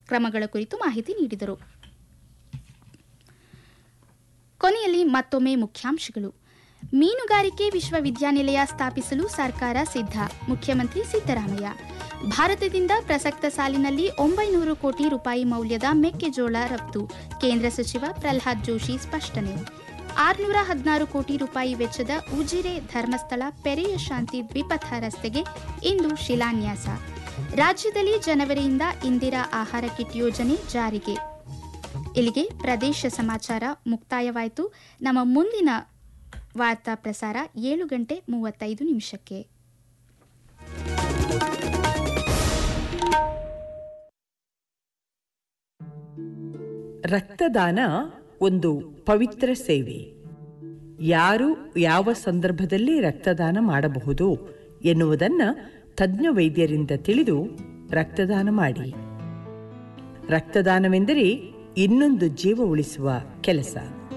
ಕ್ರಮಗಳ ಕುರಿತು ಮಾಹಿತಿ ನೀಡಿದರು ಕೊನೆಯಲ್ಲಿ ಮತ್ತೊಮ್ಮೆ ಮುಖ್ಯಾಂಶಗಳು ಮೀನುಗಾರಿಕೆ ವಿಶ್ವವಿದ್ಯಾನಿಲಯ ಸ್ಥಾಪಿಸಲು ಸರ್ಕಾರ ಸಿದ್ಧ ಮುಖ್ಯಮಂತ್ರಿ ಸಿದ್ದರಾಮಯ್ಯ ಭಾರತದಿಂದ ಪ್ರಸಕ್ತ ಸಾಲಿನಲ್ಲಿ ಒಂಬೈನೂರು ಕೋಟಿ ರೂಪಾಯಿ ಮೌಲ್ಯದ ಮೆಕ್ಕೆಜೋಳ ರಫ್ತು ಕೇಂದ್ರ ಸಚಿವ ಪ್ರಲ್ಹಾದ್ ಜೋಶಿ ಸ್ಪಷ್ಟನೆ ಆರುನೂರ ಹದಿನಾರು ಕೋಟಿ ರೂಪಾಯಿ ವೆಚ್ಚದ ಉಜಿರೆ ಧರ್ಮಸ್ಥಳ ಪೆರೆಯ ಶಾಂತಿ ದ್ವಿಪಥ ರಸ್ತೆಗೆ ಇಂದು ಶಿಲಾನ್ಯಾಸ ರಾಜ್ಯದಲ್ಲಿ ಜನವರಿಯಿಂದ ಇಂದಿರಾ ಆಹಾರ ಕಿಟ್ ಯೋಜನೆ ಜಾರಿಗೆ ಇಲ್ಲಿಗೆ ಪ್ರದೇಶ ಸಮಾಚಾರ ಮುಕ್ತಾಯವಾಯಿತು ನಮ್ಮ ಮುಂದಿನ ವಾರ್ತಾ ಪ್ರಸಾರ ಏಳು ಗಂಟೆ ಮೂವತ್ತೈದು ನಿಮಿಷಕ್ಕೆ ರಕ್ತದಾನ ಒಂದು ಪವಿತ್ರ ಸೇವೆ ಯಾರು ಯಾವ ಸಂದರ್ಭದಲ್ಲಿ ರಕ್ತದಾನ ಮಾಡಬಹುದು ಎನ್ನುವುದನ್ನ ತಜ್ಞ ವೈದ್ಯರಿಂದ ತಿಳಿದು ರಕ್ತದಾನ ಮಾಡಿ ರಕ್ತದಾನವೆಂದರೆ ಇನ್ನೊಂದು ಜೀವ ಉಳಿಸುವ ಕೆಲಸ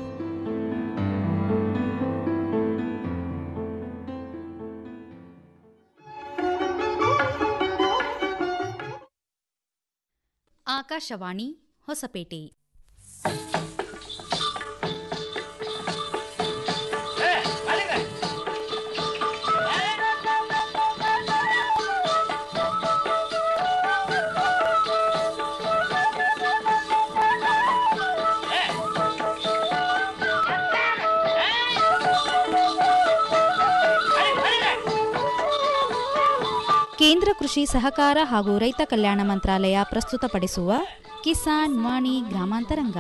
ಆಕಾಶವಾಣಿ ಹೊಸಪೇಟೆ ಕೇಂದ್ರ ಕೃಷಿ ಸಹಕಾರ ಹಾಗೂ ರೈತ ಕಲ್ಯಾಣ ಮಂತ್ರಾಲಯ ಪ್ರಸ್ತುತಪಡಿಸುವ ಕಿಸಾನ್ ವಾಣಿ ಗ್ರಾಮಾಂತರಂಗ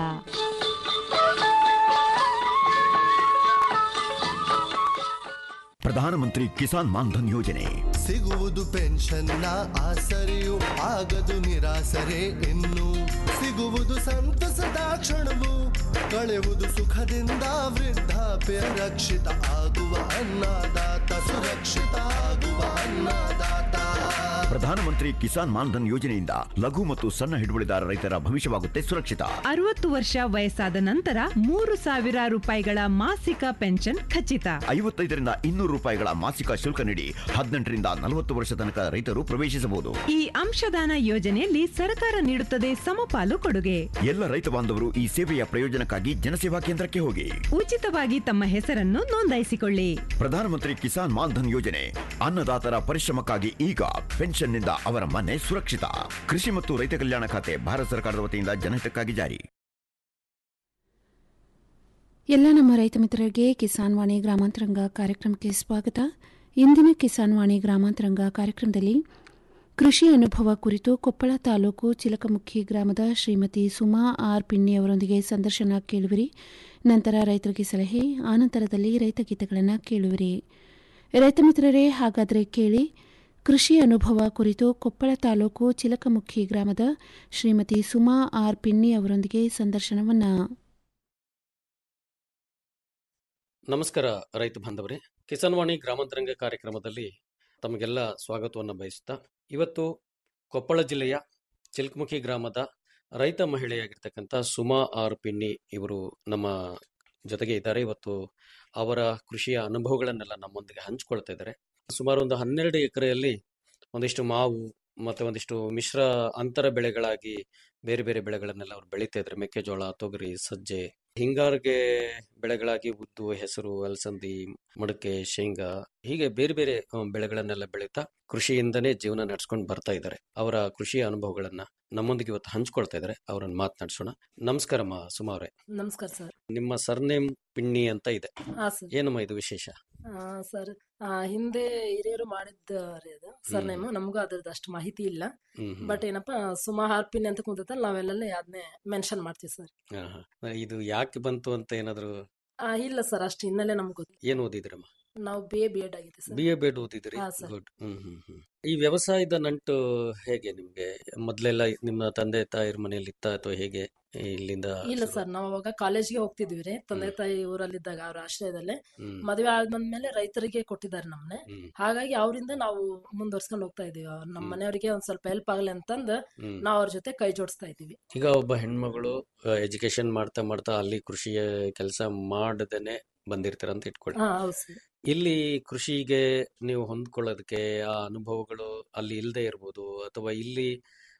ಪ್ರಧಾನಮಂತ್ರಿ ಕಿಸಾನ್ ಮಾನ್ಧನ್ ಯೋಜನೆ ಸಿಗುವುದು ಪೆನ್ಷನ್ನ ಆಸರೆಯು ಆಗದು ನಿರಾಸರೆ ಇನ್ನು ಸಿಗುವುದು ಸಂತಸದ ಕ್ಷಣವು ಕಳೆಯುವುದು ಸುಖದಿಂದ ವೃದ್ಧಾಪ್ಯ ರಕ್ಷಿತ ಆಗುವ ಅನ್ನದಾತ ಸುರಕ್ಷಿತ ಆಗುವ ಅನ್ನದಾತ ಪ್ರಧಾನಮಂತ್ರಿ ಕಿಸಾನ್ ಮಾನ್ಧನ್ ಯೋಜನೆಯಿಂದ ಲಘು ಮತ್ತು ಸಣ್ಣ ಹಿಡುವಳಿದಾರ ರೈತರ ಭವಿಷ್ಯವಾಗುತ್ತೆ ಸುರಕ್ಷಿತ ಅರವತ್ತು ವರ್ಷ ವಯಸ್ಸಾದ ನಂತರ ಮೂರು ಸಾವಿರ ರೂಪಾಯಿಗಳ ಮಾಸಿಕ ಪೆನ್ಷನ್ ಖಚಿತ ಐವತ್ತೈದರಿಂದ ಇನ್ನೂರು ರೂಪಾಯಿಗಳ ಮಾಸಿಕ ಶುಲ್ಕ ನೀಡಿ ಹದಿನೆಂಟರಿಂದ ನಲವತ್ತು ವರ್ಷ ತನಕ ರೈತರು ಪ್ರವೇಶಿಸಬಹುದು ಈ ಅಂಶದಾನ ಯೋಜನೆಯಲ್ಲಿ ಸರ್ಕಾರ ನೀಡುತ್ತದೆ ಸಮಪಾಲು ಕೊಡುಗೆ ಎಲ್ಲ ರೈತ ಬಾಂಧವರು ಈ ಸೇವೆಯ ಪ್ರಯೋಜನಕ್ಕಾಗಿ ಜನಸೇವಾ ಕೇಂದ್ರಕ್ಕೆ ಹೋಗಿ ಉಚಿತವಾಗಿ ತಮ್ಮ ಹೆಸರನ್ನು ನೋಂದಾಯಿಸಿಕೊಳ್ಳಿ ಪ್ರಧಾನಮಂತ್ರಿ ಕಿಸಾನ್ ಮಾನ್ಧನ್ ಯೋಜನೆ ಅನ್ನದಾತರ ಪರಿಶ್ರಮಕ್ಕಾಗಿ ಈಗ ಪೆನ್ಷನ್ನಿಂದ ಅವರ ಮನೆ ಸುರಕ್ಷಿತ ಕೃಷಿ ಮತ್ತು ರೈತ ಕಲ್ಯಾಣ ಖಾತೆ ಭಾರತ ಸರ್ಕಾರದ ವತಿಯಿಂದ ಜನಹಿತಕ್ಕಾಗಿ ಜಾರಿ ಎಲ್ಲ ನಮ್ಮ ರೈತ ಮಿತ್ರರಿಗೆ ಕಿಸಾನ್ ವಾಣಿ ಗ್ರಾಮಾಂತರಂಗ ಕಾರ್ಯಕ್ರಮಕ್ಕೆ ಸ್ವಾಗತ ಇಂದಿನ ಕಿಸಾನ್ ವಾಣಿ ಗ್ರಾಮಾಂತರಂಗ ಕಾರ್ಯಕ್ರಮದಲ್ಲಿ ಕೃಷಿ ಅನುಭವ ಕುರಿತು ಕೊಪ್ಪಳ ತಾಲೂಕು ಚಿಲಕಮುಖಿ ಗ್ರಾಮದ ಶ್ರೀಮತಿ ಸುಮಾ ಆರ್ ಪಿಣ್ಣಿ ಅವರೊಂದಿಗೆ ಸಂದರ್ಶನ ಕೇಳುವಿರಿ ನಂತರ ರೈತರಿಗೆ ಸಲಹೆ ಆನಂತರದಲ್ಲಿ ರೈತ ಗೀತೆಗಳನ್ನು ಕೇಳುವಿರಿ ರೈತ ಮಿತ್ರರೇ ಹಾಗಾದರೆ ಕೇಳಿ ಕೃಷಿ ಅನುಭವ ಕುರಿತು ಕೊಪ್ಪಳ ತಾಲೂಕು ಚಿಲಕಮುಖಿ ಗ್ರಾಮದ ಶ್ರೀಮತಿ ಸುಮಾ ಆರ್ ಪಿಣ್ಣಿ ಅವರೊಂದಿಗೆ ಸಂದರ್ಶನವನ್ನು ನಮಸ್ಕಾರ ರೈತ ಬಾಂಧವರೇ ಕಿಸಾನ್ವಾಣಿ ಗ್ರಾಮಾಂತರಂಗ ಕಾರ್ಯಕ್ರಮದಲ್ಲಿ ತಮಗೆಲ್ಲ ಸ್ವಾಗತವನ್ನು ಬಯಸುತ್ತಾ ಇವತ್ತು ಕೊಪ್ಪಳ ಜಿಲ್ಲೆಯ ಚಿಲ್ಕಮುಖಿ ಗ್ರಾಮದ ರೈತ ಮಹಿಳೆಯಾಗಿರ್ತಕ್ಕಂಥ ಸುಮಾ ಆರ್ ಪಿಣ್ಣಿ ಇವರು ನಮ್ಮ ಜೊತೆಗೆ ಇದ್ದಾರೆ ಇವತ್ತು ಅವರ ಕೃಷಿಯ ಅನುಭವಗಳನ್ನೆಲ್ಲ ನಮ್ಮೊಂದಿಗೆ ಹಂಚಿಕೊಳ್ತಾ ಇದ್ದಾರೆ ಸುಮಾರು ಒಂದು ಹನ್ನೆರಡು ಎಕರೆಯಲ್ಲಿ ಒಂದಿಷ್ಟು ಮಾವು ಮತ್ತೆ ಒಂದಿಷ್ಟು ಮಿಶ್ರ ಅಂತರ ಬೆಳೆಗಳಾಗಿ ಬೇರೆ ಬೇರೆ ಬೆಳೆಗಳನ್ನೆಲ್ಲ ಅವ್ರು ಬೆಳೀತಾ ಇದ್ದಾರೆ ಮೆಕ್ಕೆಜೋಳ ತೊಗರಿ ಸಜ್ಜೆ ಹಿಂಗಾರಿಗೆ ಬೆಳೆಗಳಾಗಿ ಉದ್ದು ಹೆಸರು ಅಲಸಂದಿ ಮಡಕೆ ಶೇಂಗಾ ಹೀಗೆ ಬೇರೆ ಬೇರೆ ಆ, ಬೆಳೆಗಳನ್ನೆಲ್ಲ ಬೆಳೀತಾ ಕೃಷಿಯಿಂದನೇ ಜೀವನ ನಡ್ಸ್ಕೊಂಡು ಬರ್ತಾ ಇದ್ದಾರೆ ಅವರ ಕೃಷಿಯ ಅನುಭವಗಳನ್ನ ನಮ್ಮೊಂದಿಗೆ ಇವತ್ತು ಹಂಚ್ಕೊಳ್ತಾ ಇದ್ದಾರೆ ಅವರನ್ನ ಮಾತನಾಡಿಸೋಣ ನಮಸ್ಕಾರಮ್ಮ ಸುಮಾ ಅವರೇ ನಮಸ್ಕಾರ ಸರ್ ನಿಮ್ಮ ಸರ್ನೇಮ್ ಪಿಣ್ಣಿ ಅಂತ ಇದೆ ಹಾ ಸರ್ ಏನಮ್ಮ ಇದು ವಿಶೇಷ ಆ, ಸರ್ ಆ, ಹಿಂದೆ ಹಿರಿಯರು ಮಾಡಿದ್ದಾರೆ ಅದು ಸರ್ ನೇಮ್ ನಮಗೂ ಅದ್ರದ್ದು ಅಷ್ಟು ಮಾಹಿತಿ ಇಲ್ಲ ಹ್ಮ್ ಹ್ಮ್. ಬಟ್ ಏನಪ್ಪಾ ಸುಮಾ ಹಾರ್ಪಿನ್ ಅಂತ ಕುಂತೈತಲ್ಲ ನಾವೆಲ್ಲ ಅದನ್ನೇ ಮೆನ್ಷನ್ ಮಾಡ್ತೀವಿ ಸರ್ ಹಾ, ಹಾ. ಇದು ಯಾಕೆ ಬಂತು ಅಂತ ಏನಾದ್ರು ಆ, ಇಲ್ಲ ಸರ್ ಅಷ್ಟು ಹಿನ್ನೆಲೆ ನಮ್ಗೆ ಗೊತ್ತು ಏನ್ ಓದಿದ್ರಮ್ಮ ನಾವು ಬಿ ಎ ಬಿ ಎಡ್ ಆಗಿದೆ ಸರ್ ಬಿ ಎ ಬೇಡ್ ಓದಿದ್ರಿ ಹಾ, ಸರ್. ಗುಡ್ ಹ್ಮ್ ಹ್ಮ್ ಹ್ಮ್ ಈ ವ್ಯವಸಾಯದ ನಂಟು ಹೇಗೆ ನಿಮ್ಗೆ ಮೊದ್ಲೆಲ್ಲ ನಿಮ್ಮ ತಂದೆ ತಾಯಿರ ಮನೆಯಲ್ಲಿ ಇತ್ತ ಅಥವಾ ಹೇಗೆ ಇಲ್ಲಿಂದ ಇಲ್ಲ ಶುರು- ಸರ್ ನಾವು ಅವಾಗ ಕಾಲೇಜ್ಗೆ ಹೋಗ್ತಿದ್ವಿ ರೀ ತಂದೆ ತಾಯಿ ಊರಲ್ಲಿದ್ದಾಗ ಅವ್ರ ಆಶ್ರಯದಲ್ಲೇ ಹ್ಮ್ ಮದುವೆ ಆದ್ಮೇಲೆ ರೈತರಿಗೆ ಕೊಟ್ಟಿದ್ದಾರೆ ನಮ್ಮನೆ ಹ್ಮ್ ಹಾಗಾಗಿ ಅವರಿಂದ ನಾವು ಮುಂದುವರ್ಸ್ಕೊಂಡು ಹೋಗ್ತಾ ಇದೀವಿ ಅವ್ರ್ ನಮ್ಮ ಹ್ಮ್. ಮನೆಯವರಿಗೆ ಒಂದ್ ಸ್ವಲ್ಪ ಹೆಲ್ಪ್ ಆಗಲಿ ಅಂತಂದು ಹ್ಮ್ ನಾವು ಅವ್ರ ಜೊತೆ ಕೈ ಜೋಡಿಸ್ತಾ ಇದೀವಿ ಈಗ ಒಬ್ಬ ಹೆಣ್ಮಗಳು ಎಜುಕೇಶನ್ ಮಾಡ್ತಾ ಮಾಡ್ತಾ ಅಲ್ಲಿ ಕೃಷಿಯ ಕೆಲಸ ಮಾಡದೇನೆ ಬಂದಿರ್ತೀರ ಅಂತ ಇಟ್ಕೊಳ್ಳಿ ಹಾ ಹೌದು ಸರ್ ಇಲ್ಲಿ ಕೃಷಿಗೆ ನೀವು ಹೊಂದ್ಕೊಳ್ಳೋದಕ್ಕೆ ಆ ಅನುಭವಗಳು ಅಲ್ಲಿ ಇಲ್ಲದೆ ಇರ್ಬೋದು ಅಥವಾ ಇಲ್ಲಿ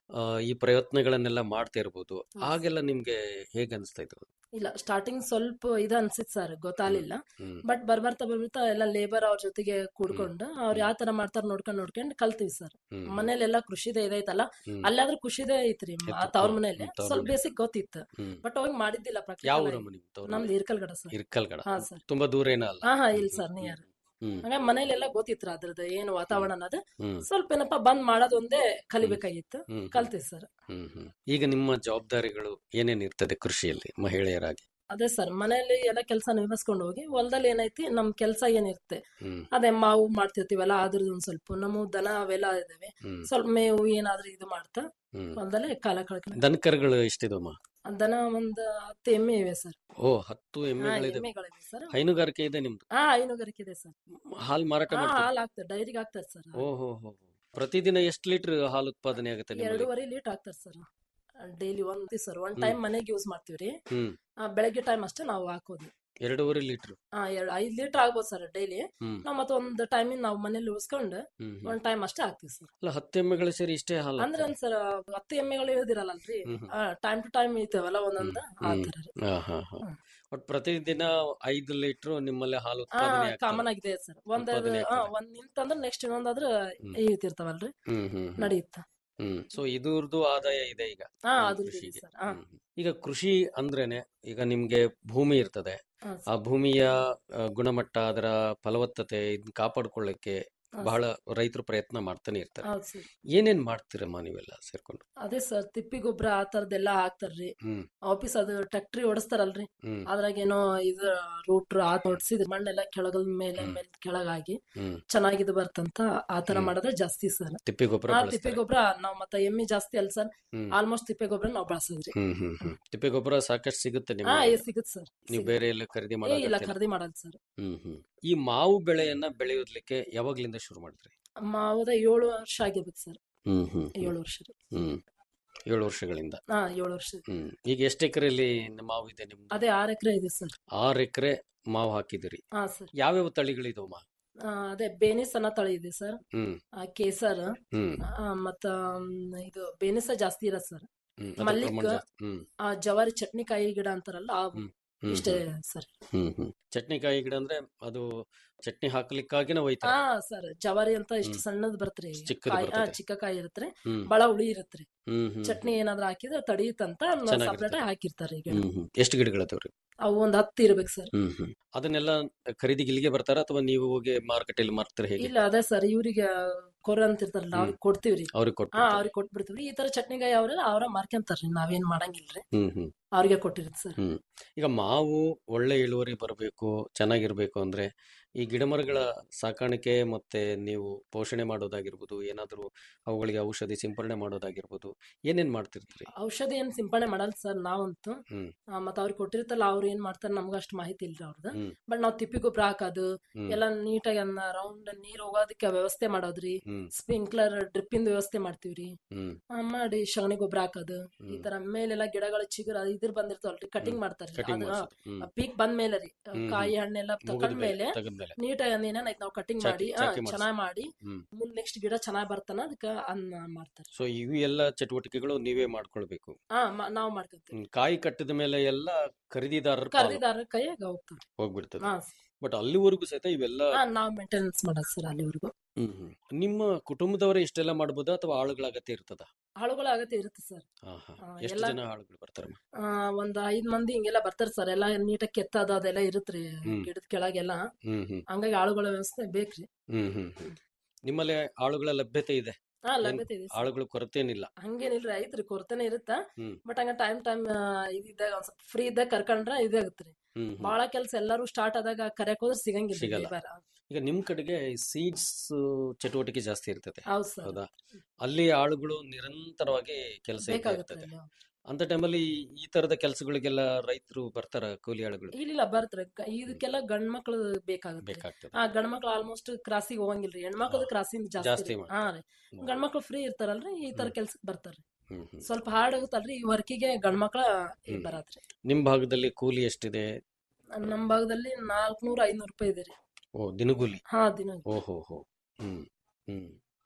ಆ, ಈ ಪ್ರಯತ್ನಗಳನ್ನೆಲ್ಲ ಮಾಡ್ತಾ ಇರ್ಬೋದು ಆಗೆಲ್ಲ ನಿಮ್ಗೆ ಹೇಗೆ ಅನಿಸ್ತಾ ಇತ್ತು ಇಲ್ಲ ಸ್ಟಾರ್ಟಿಂಗ್ ಸ್ವಲ್ಪ ಇದು ಅನ್ಸಿತ್ ಸರ್ ಗೊತ್ತಾಗ್ಲಿಲ್ಲ ಹ್ಮ್ ಬಟ್ ಬರ್ಬರ್ತಾ ಬರ್ಬರ್ತಾ ಎಲ್ಲ ಲೇಬರ್ ಅವ್ರ ಜೊತೆಗೆ ಕೂಡ್ಕೊಂಡು ಅವ್ರು ಯಾವ ತರ ಮಾಡ್ತಾರ ನೋಡ್ಕೊಂಡ್ ನೋಡ್ಕೊಂಡ್ ಕಲ್ತೀವಿ ಸರ್ ಹ್ಮ್ ಮನೇಲೆಲ್ಲ ಕೃಷಿದೇ ಇದೈತಲ್ಲ ಹ್ಮ್. ಅಲ್ಲಾದ್ರೂ ಖುಷಿದೇ ಐತ್ರಿ ಮ- ಇತ್ತು. ತವ್ರ ಹ್ಮ್, ಮನೇಲಿ ತವ್ರ ಸ್ವಲ್ಪ ಮನೆ. ಬೇಸಿಕ್ ಗೊತ್ತಿತ್ತು ಹ್ಮ್ ಬಟ್ ಅವಾಗ ಮಾಡಿದ್ದಿಲ್ಲ ಯಾವ ಪ್ರಾಕ್ಟಿಕಲ್ ಊರಮ್ಮ ನಿಮ್ ತವ್ರ ನಮ್ದು ಇರ್ಕಲ್ಗಡ ಸರ್ ಇರ್ಕಲ್ಗಡ ಹಾ ಸರ್ ತುಂಬಾ ದೂರ ಏನೋ ಅಲ್ಲ ಹಾ ಹಾ ಇಲ್ಲ ಸರ್ ನಿಯರ್ ಹ್ಮ್ ಹಂಗ ಮನೇಲೆಲ್ಲ ಗೊತ್ತಿತ್ತು ಅದ್ರದ್ದು ಏನು ವಾತಾವರಣ ಅನ್ನೋದು ಹ್ಮ್ ಸ್ವಲ್ಪ ಏನಪ್ಪಾ ಬಂದ್ ಮಾಡೋದೊಂದೇ ಕಲಿಬೇಕಾಗಿತ್ತು ಹ್ಮ್ ಕಲ್ತೀವಿ ಸರ್ ಹ್ಮ್ ಹ್ಮ್ ಈಗ ನಿಮ್ಮ ಜವಾಬ್ದಾರಿಗಳು ಏನೇನ್ ಇರ್ತದೆ ಕೃಷಿಯಲ್ಲಿ ಮಹಿಳೆಯರಾಗಿ ಅದೇ ಸರ್ ಮನೇಲಿ ಎಲ್ಲ ಕೆಲಸ ನಿರ್ವಹಿಸ್ಕೊಂಡು ಹೋಗಿ ಹೊಲದಲ್ಲಿ ಏನೈತಿ ನಮ್ ಕೆಲಸ ಏನಿರುತ್ತೆ ಹ್ಮ್ ಅದೇ ಮಾವು ಮಾಡ್ತಿರ್ತೀವಲ್ಲ ಅದ್ರದ್ದು ಒಂದ್ ಸ್ವಲ್ಪ ನಮ್ಮ ದನ ಅವೆಲ್ಲ ಇದಾವೆ ಹ್ಮ್ ಸ್ವಲ್ಪ ಮೇವು ಏನಾದ್ರೂ ಇದು ಮಾಡ್ತಾ ಹ್ಮ್ ಹೊಲದಲ್ಲೇ ಕಾಲ ಕಳ್ಕೊಂಡು ದನಕರುಗಳು ಎಷ್ಟಿದಮ್ಮ ದನ ಒಂದ್ ಹತ್ತು ಎಮ್ಮೆ ಇವೆ ಸರ್ ಓ ಹತ್ತು ಹಾ ಎಮ್ಮೆಗಳಿದೆ ಎಮ್ಮೆಗಳಿವೆ ಸರ್ ಹೈನುಗಾರಿಕೆ ಇದೆ ನಿಮ್ದು ಹಾ ಹೈನುಗಾರಿಕೆ ಇದೆ ಸರ್ ಹಾಲ್ ಮಾರಾಟ ಹಾ ಮಾಡ್ತೀರಾ ಹಾಲು ಹಾಕ್ತಾರೆ ಡೈರಿಗೆ ಹಾಕ್ತಾರೆ ಸರ್ ಓಹೋ ಹೋ ಪ್ರತಿದಿನ ಎಷ್ಟು ಲೀಟರ್ ಹಾಲು ಉತ್ಪಾದನೆ ಆಗುತ್ತೆ ನಿಮ್ಮಲ್ಲಿ ಎರಡೂವರೆ ಲೀಟರ್ ಹಾಕ್ತಾರೆ ಸರ್ ಡೈಲಿ ಒಂದ್ ಸರ್ ಒಂದ್ ಟೈಮ್ ಮನೆಗೆ ಯೂಸ್ ಮಾಡ್ತೀವ್ರಿ ಹ್ಮ್ ಆ, ಬೆಳಗ್ಗೆ ಟೈಮ್ ಅಷ್ಟೇ ನಾವು ಹಾಕೋದು ಎರಡೂವರೆ ಲೀಟರ್ ಹಾ ಎರಡ್ ಐದ್ ಲೀಟರ್ ಆಗ್ಬೋದು ಸರ್ ಡೈಲಿ ಹ್ಮ್ ನಾವ್ ಮತ್ತೆ ಒಂದ್ ಟೈಮಿಂಗ್ ನಾವು ಮನೇಲಿ ಉಳಿಸ್ಕೊಂಡು ಹ್ಮ್ ಹ್ಮ್. ಒಂದ್ ಟೈಮ್ ಅಷ್ಟೇ ಹಾಕ್ತಿವಿ ಸರ್ ಅಲ್ಲ ಹತ್ತು ಎಮ್ಮೆಗಳು ಸೇರಿ ಇಷ್ಟೇ ಹಾಲು ಅಂದ್ರೆ ಹಾಕ್ತಾರೆ? ಸರ್ ಹತ್ತು ಎಮ್ಮೆಗಳು ಇಳಿದಿರಲ್ಲಲ್ರಿ hmm hmm. Time to time ಇರ್ತೇವಲ್ಲ ಒಂದೊಂದ್ ಆ ಹ್ಮ್. ತರ ರೀ. ಹಾ ಹಾ ಹಾ ಹ್ಮ್. ಒಟ್ ಪ್ರತಿದಿನ ಐದು ಲೀಟರ್ ನಿಮ್ಮಲ್ಲಿ ಹಾಲು ಹಾ ಉತ್ಪಾದನೆ ಕಾಮನ್ ಆಗ್ತದೆ ಆಗಿದೆ ಸರ್ ಒಂದ್ ಉತ್ಪಾದನೆ ಹಾ, ಆಗ್ತದೆ. ಒಂದ್ ನಿಂತಂದ್ರೆ ನೆಕ್ಸ್ಟ್ ಇನ್ನೊಂದಾದ್ರ ಹ್ಮ್. ಇರ್ತಿರ್ತಾವಲ್ರಿ ಹ್ಮ್ ಹ್ಮ್ ಹ್ಮ್. ನಡೆಯುತ್ತ ಹ್ಮ್ ಸೊ ಇದ್ರದ್ದು ಆದಾಯ ಇದೆ ಈಗ ಹಾ ಹ್ಮ್, ಅದು ಕೃಷಿಗೆ ಸರ್ ಹಾ ಹ್ಮ್. ಈಗ ಕೃಷಿ ಅಂದ್ರೇನೆ ಈಗ ನಿಮ್ಗೆ ಭೂಮಿ ಇರ್ತದೆ ಹಾ ಆ ಭೂಮಿಯ ಆ, ಗುಣಮಟ್ಟ ಅದರ ಫಲವತ್ತತೆ ಇದನ್ನ ಕಾಪಾಡ್ಕೊಳ್ಳಿಕ್ಕೆ ಹಾ ಬಹಳ ರೈತರು ಪ್ರಯತ್ನ ಮಾಡ್ತಾನೆ ಇರ್ತಾರೆ ಹೌದು ಸರ್ ಏನೇನ್ ಮಾಡ್ತೀರಮ್ಮ ನೀವೆಲ್ಲ ಸೇರ್ಕೊಂಡು ಅದೇ ಸರ್ ತಿಪ್ಪಿ ಗೊಬ್ಬರ ಆ ತರದೆಲ್ಲ ಹಾಕ್ತಾರ್ರಿ ಹ್ಮ್ ಆಫೀಸ್ ಅದು ಟ್ಯಾಕ್ಟ್ರಿ ಓಡಿಸ್ತಾರಲ್ರಿ ಹ್ಮ್ ಅದ್ರಾಗೇನೋ ಇದು ರೂಟ್ರ್ ಆ ಹೊಡ್ಸಿದ್ ಮಣ್ಣೆಲ್ಲ ಕೆಳಗಲ್ ಮೇಲೆ ಹ್ಮ್. ಮೇಲೆ ಕೆಳಗಾಗಿ ಹ್ಮ್ ಚೆನ್ನಾಗಿದು ಬರ್ತಂತ ಆ ತರ ಹ್ಮ್. ಮಾಡೋದೇ ಜಾಸ್ತಿ ಸರ್ ತಿಪ್ಪಿ ಗೊಬ್ಬರ ಆ ತಿಪ್ಪೆ ಬಳಸ್ತಾರೆ ಗೊಬ್ಬರ ನಾವ್ ಮತ್ತೆ ಎಮ್ಮಿ ಜಾಸ್ತಿ ಅಲ್ಲ ಸರ್ ಹ್ಮ್ ಆಲ್ಮೋಸ್ಟ್ ತಿಪ್ಪೆ ಗೊಬ್ಬರ ನಾವ್ ಬಳಸೋದ್ರಿ ಹ್ಮ್ ಹ್ಮ್ ಹ್ಮ್ ತಿಪ್ಪೆ ಗೊಬ್ಬರ ಸಾಕಷ್ಟು ಸಿಗುತ್ತೆ ಹಾ ನಿಮಗೆ ಏ ಸಿಗುತ್ ಸರ್ ನೀವು ಬೇರೆ ಎಲ್ಲ ಖರೀದಿ ಏ ಇಲ್ಲ ಮಾಡೋ ಖರೀದಿ ಮಾಡಲ್ಲ ಸರ್ ಹ್ಮ್ ಹ್ಮ್ ಈ ಮಾವು ಬೆಳೆಯನ್ನ ಬೆಳೆಯೋದ್ಲಿಕ್ಕೆ ಯಾವಾಗ್ಲಿಂದ ಶುರು ಮಾಡಿದ್ರಿ ಮಾವುದ ಏಳು ವರ್ಷ ಆಗಿರ್ಬೇಕು ಸರ್ ಹ್ಮ್ ಹ್ಮ್ ಏಳು ವರ್ಷ ರೀ. ಹ್ಮ್ ಏಳು ವರ್ಷಗಳಿಂದ ಹಾ ಏಳು ವರ್ಷ ಹ್ಮ್ ಈಗ ಎಷ್ಟು ಎಕರೆಯಲ್ಲಿ ಮಾವು ಇದೆ ನಿಮ್ದು ಅದೇ ಆರ್ ಎಕರೆ ಇದೆ ಸರ್ ಆರು ಎಕರೆ ಮಾವು ಹಾಕಿದಿರಿ ಹಾ ಸರ್ ಯಾವ್ಯಾವ ತಳಿಗಳಿದಾವಮ್ಮ ಆ, ಅದೇ ಬೇನಿಸ್ ಅನ್ನೋ ತಳಿ ಇದೆ ಸರ್ ಹ್ಮ್ ಆ, ಕೇಸರ್ ಹ್ಮ್ ಆ, ಮತ್ತ ಮ್, ಇದು ಬೇನಿಸ ಜಾಸ್ತಿ ಇರತ್ ಸರ್ ಹ್ಮ್ ಅದ್ರ ಮಲ್ಲಿಕ್ ಪ್ರಮಾಣ ಜಾಸ್ತಿ. ಹ್ಮ್ ಆ ಜವಾರಿ ಚಟ್ನಿ ಕಾಯಿ ಗಿಡ ಅಂತಾರಲ್ಲ ಆ ಹ್ಮ್. ಹ್ಮ್ ಇಷ್ಟೇ ಹ್ಮ್. ಸರ್ ಹ್ಮ್ ಹ್ಮ್ ಚಟ್ನಿಕಾಯಿ ಗಿಡ ಅಂದ್ರೆ ಅದು ಚಟ್ನಿ ಹಾಕ್ಲಿಕ್ಕಾಗಿನ ಒಯ್ತಾರೆ ಹಾ ಸರ್ ಜವಾರಿ ಅಂತ ಇಷ್ಟು ಹ್ಮ್. ಸಣ್ಣದ್ ಬರ್ತರಿ ಚಿಕ್ಕದು ಕಾಯಿ ಆ, ಬರ್ತದೆ. ಚಿಕ್ಕ ಕಾಯಿ ಇರತ್ರಿ ಹ್ಮ್ ಬಹಳ ಹುಳಿ ಇರತ್ರಿ ಹ್ಮ್ ಹ್ಮ್ ಚಟ್ನಿ ಏನಾದ್ರು ಹಾಕಿದ್ರೆ ತಡಿಯುತ್ತಂತ ಚೆನ್ನಾಗಿರ್ತದೆ. ಸಪ್ರೇಟ್ ಹಾಕಿರ್ತಾರೆ ಈಗ ಹ್ಮ್ ಹ್ಮ್ ಎಷ್ಟು ಗಿಡಗಳದವ್ರಿ ಅವು ಒಂದ್ ಹತ್ತು ಇರ್ಬೇಕು ಸರ್ ಹ್ಮ್ ಹ್ಮ್ ಅದನ್ನೆಲ್ಲ ಖರೀದಿ ಇಲ್ಲಿಗೆ ಬರ್ತಾರ ಅಥವಾ ನೀವು ಹೋಗಿ ಮಾರ್ಕೆಟಲ್ಲಿ ಮಾರ್ತೀರ ಹೇಗೆ ಇಲ್ಲ ಅದೇ ಸರ್ ಇವ್ರಿಗೆ ಕೊರ ಅಂತ ಇರ್ತಾರಲ್ಲ ಹ್ಮ್. ಅವ್ರಿಗೆ ಕೊಡ್ತೀವ್ರಿ ಅವ್ರಿಗೆ ಹಾ ಕೊಟ್ಟು ಅವ್ರಿಗೆ ಕೊಟ್ಬಿಡ್ತೀವ್ರಿ ಈ ತರ ಚಟ್ನಿಗಾಯಿ ಅವ್ರೆಲ್ಲ ಅವ್ರ ಮಾರ್ಕೊಂತಾರ್ರಿ ನಾವೇನ್ ಮಾಡಂಗಿಲ್ರಿ ಹ್ಮ್ ಹ್ಮ್ ಅವ್ರಿಗೆ ಕೊಟ್ಟಿರುತ್ತೆ ಸರ್ ಹ್ಮ್ ಈಗ ಮಾವು ಒಳ್ಳೆ ಇಳುವರಿ ಬರಬೇಕು ಚೆನ್ನಾಗಿರ್ಬೇಕು ಅಂದ್ರೆ ಈ ಗಿಡಮರಗಳ ಸಾಕಾಣಿಕೆ ಮತ್ತೆ ನೀವು ಪೋಷಣೆ ಮಾಡೋದಾಗಿರ್ಬೋದು ಏನಾದರೂ ಅವುಗಳಿಗೆ ಔಷಧಿ ಸಿಂಪರಣೆ ಮಾಡೋದಾಗಿರ್ಬೋದು ಏನೇನ್ ಮಾಡ್ತಿರ್ತೀರಿ ಔಷಧಿ ಏನ್ ಸಿಂಪಡಣೆ ಮಾಡಲ್ಲ ಸರ್ ನಾವಂತೂ ಹ್ಮ್ ಆ, ಮತ್ತ್ ಅವ್ರಿಗೆ ಕೊಟ್ಟಿರ್ತಾರಲ್ಲ ಅವ್ರು ಏನ್ ಮಾಡ್ತಾರೆ ನಮ್ಗ ಅಷ್ಟು ಮಾಹಿತಿ ಇಲ್ರಿ ಅವ್ರದ್ದು ಹ್ಮ್ ಬಟ್ ನಾವ್ ತಿಪ್ಪಿ ಗೊಬ್ಬರ ಹಾಕೋದು ಹ್ಮ್ ಎಲ್ಲ ನೀಟಾಗಿ ಅನ್ನ ರೌಂಡ್ ನೀರ್ ಹೋಗೋದಕ್ಕೆ ವ್ಯವಸ್ಥೆ ಮಾಡೋದ್ರಿ ಹ್ಮ್ ಸ್ಪ್ರಿಂಕ್ಲರ್ ಡ್ರಿಪ್ಪಿಂದ ವ್ಯವಸ್ಥೆ ಮಾಡ್ತೀವ್ರಿ ಹ್ಮ್ ಆ, ಮಾಡಿ ಸಗಣಿ ಗೊಬ್ಬರ ಹಾಕೋದು ಈ ಹ್ಮ್. ತರ ಮೇಲೆಲ್ಲ ಗಿಡಗಳ ಚಿಗುರ ಇದ್ರ ಬಂದಿರ್ತಾವಲ್ರಿ ಕಟಿಂಗ್ ಮಾಡ್ತಾರ್ರಿ ಕಟಿಂಗ್ ಅದು ಮಾಡ್ಸೋದು ಹ್ಮ್ ಪೀಕ್ ಬಂದ ಮೇಲೆ ರೀ ಹ್ಮ್, ಕಾಯಿ ಹಣ್ಣೆಲ್ಲ ತಕೊಂಡ್ಮೇಲೆ ತೆಗೆದ್ಮೇಲೆ ನೀಟಾಗಿ ಏನೇನೈತ್ ನಾವು ಕಟಿಂಗ್ ಚಾಕಿ- ಮಾಡಿ ಚಾಕಿ ಮಾಡ್ಸಿ. ಚೆನ್ನಾಗಿ ಮಾಡಿ ಹ್ಮ್ ಮುಂದ್ ನೆಕ್ಸ್ಟ್ ಗಿಡ ಚೆನ್ನಾಗ್ ಬರ್ತಾನ ಅದಕ್ಕ ಅನ್ನ ಮಾಡ್ತಾರೆ ಸೊ ಇವು ಎಲ್ಲ ಚಟುವಟಿಕೆಗಳು ನೀವೇ ಮಾಡ್ಕೊಳ್ಬೇಕು ಹಾ ಮ- ನಾವ್ ಮಾಡ್ಕೊಂತೀವಿ ಹ್ಮ್, ಕಾಯಿ ಕಟ್ಟಿದ ಮೇಲೆ ಎಲ್ಲ ಖರೀದಿದಾರರ ಪಾಲು ಖರೀದಾರ ಕೈಯಾಗ ಹೋಗ್ತಾರೆ ಹೋಗ್ಬಿಡ್ತದೆ ಹಾ ಬಟ್ ಅಲ್ಲಿವರೆಗೂ ಸಹಿತ ಇವೆಲ್ಲ ಹಾ, ನಾವ್ ಮೇಂಟೆನೆನ್ಸ್ ಮಾಡೋದು ಸರ್ ಅಲ್ಲಿವರೆಗೂ ಹ್ಮ್ ಹ್ಮ್. ನಿಮ್ಮ ಕುಟುಂಬದವರೇ ಇಷ್ಟೆಲ್ಲ ಮಾಡ್ಬೋದಾ ಅಥವಾ ಆಳುಗಳ ಅಗತ್ಯ ಇರ್ತದ ಆಳುಗಳ ಅಗತ್ಯ ಇರುತ್ತೆ ಸರ್ ಹಾ ಹಾ ಆ, ಎಷ್ಟು ಎಲ್ಲ- ಜನ ಆಳುಗಳು ಬರ್ತಾರಮ್ಮ ಆ, ಒಂದ್ ಐದ್ ಮಂದಿ ಹಿಂಗೆಲ್ಲ ಬರ್ತಾರ ಸರ್ ಎಲ್ಲಾ ನೀಟಾಗಿ ಕೆತ್ತದ ಅದೆಲ್ಲ ಇರುತ್ರಿ ಹ್ಮ್. ಗಿಡದ ಕೆಳಗೆಲ್ಲ ಹ್ಮ್ ಹ್ಮ್ ಹಂಗಾಗಿ ಆಳುಗಳ ವ್ಯವಸ್ಥೆ ಬೇಕ್ರಿ ಹ್ಮ್ ಹ್ಮ್ ಹ್ಮ್. ನಿಮ್ಮಲ್ಲಿ ಆಳುಗಳ ಲಭ್ಯತೆ ಇದೆ ಹಾ ಏನ್ ಲಭ್ಯತೆ ಇದೆ ಸರ್ ಆಳುಗಳ ಕೊರತೆ ಏನಿಲ್ಲ ಹಂಗೇನಿಲ್ರಿ ಐತ್ರಿ ಕೊರತೆನೆ ಇರುತ್ತ ಹ್ಮ್. ಬಟ್ ಹಂಗ ಟೈಮ್ ಟೈಮ್ ಇದ್ದಾಗ ಒಂದ್ ಸ್ವಲ್ಪ ಫ್ರೀ ಇದ್ದಾಗ ಕರ್ಕೊಂಡ್ರ ಇದಾಗತ್ರಿ ಹ್ಮ್ ಹ್ಮ್. ಬಾಳ ಕೆಲ್ಸ ಎಲ್ಲಾರು ಸ್ಟಾರ್ಟ್ ಆದಾಗ ಕರೆಯಕ್ ಹೋದ್ರೆ ಸಿಗಂಗಿಲ್ಲ ಸಿಗಲ್ಲ. labor. ಈಗ ನಿಮ್ ಕಡೆಗೆ ಸೀಡ್ಸ್ ಚಟುವಟಿಕೆ ಜಾಸ್ತಿ ಇರ್ತದೆ ಹೌದ್ ಸರ್ ಹೌದಾ ಅಲ್ಲಿ ಆಳುಗಳು ನಿರಂತರವಾಗಿ ಕೆಲಸ ಬೇಕಾಗುತ್ತೆ ಇರ್ತದೆ ಅಲ್ಲಿ. ಅಂತ ಟೈಮಲ್ಲಿ ಈ ತರದ ಕೆಲಸಗಳಿಗೆಲ್ಲ ರೈತರು ಬರ್ತಾರ ಕೂಲಿ ಆಳುಗಳು ಇಲ್ಲ ಬರ್ತಾರೆ ಇದಕ್ಕೆಲ್ಲ ಗಂಡ್ ಮಕ್ಳು ಬೇಕಾಗುತ್ತೆ ಬೇಕಾಗ್ತದೆ ಆ ಗಂಡ್ ಮಕ್ಳು ಆಲ್ಮೋಸ್ಟ್ ಕ್ರಾಸಿಗೆ ಹೋಗಂಗಿಲ್ರಿ ಹೆಣ್ಮಕ್ಳದ್ ಕ್ರಾಸಿಂಗ್ ಜಾಸ್ತಿ ಜಾಸ್ತಿ ರೀ. ಮಾಡ್- ಹಾ ರೀ ಗಂಡ್ ಮಕ್ಳು ಫ್ರೀ ಇರ್ತಾರಲ್ರಿ ಈ ತರ ಹ್ಮ್. ಕೆಲ್ಸಕ್ ಬರ್ತಾರ್ರಿ ಹ್ಮ್ ಹ್ಮ್. ಸ್ವಲ್ಪ ಹಾರ್ಡ್ ಆಗುತ್ತಲ್ರಿ ಈ ವರ್ಕಿಗೆ ಗಂಡ್ ಮಕ್ಳ ಹ್ಮ್. ಬರತ್ರಿ ನಿಮ್ ಭಾಗದಲ್ಲಿ ಕೂಲಿ ಎಷ್ಟಿದೆ ನಮ್ ಭಾಗದಲ್ಲಿ ನಾಲ್ಕನೂರ ಐನೂರು ರೂಪಾಯಿ ಇದೆ ರೀ ಓ ದಿನಗೂಲಿ ಹಾ ದಿನ ಓಹೋ ಹೋ ಹ್ಮ್ ಹ್ಮ್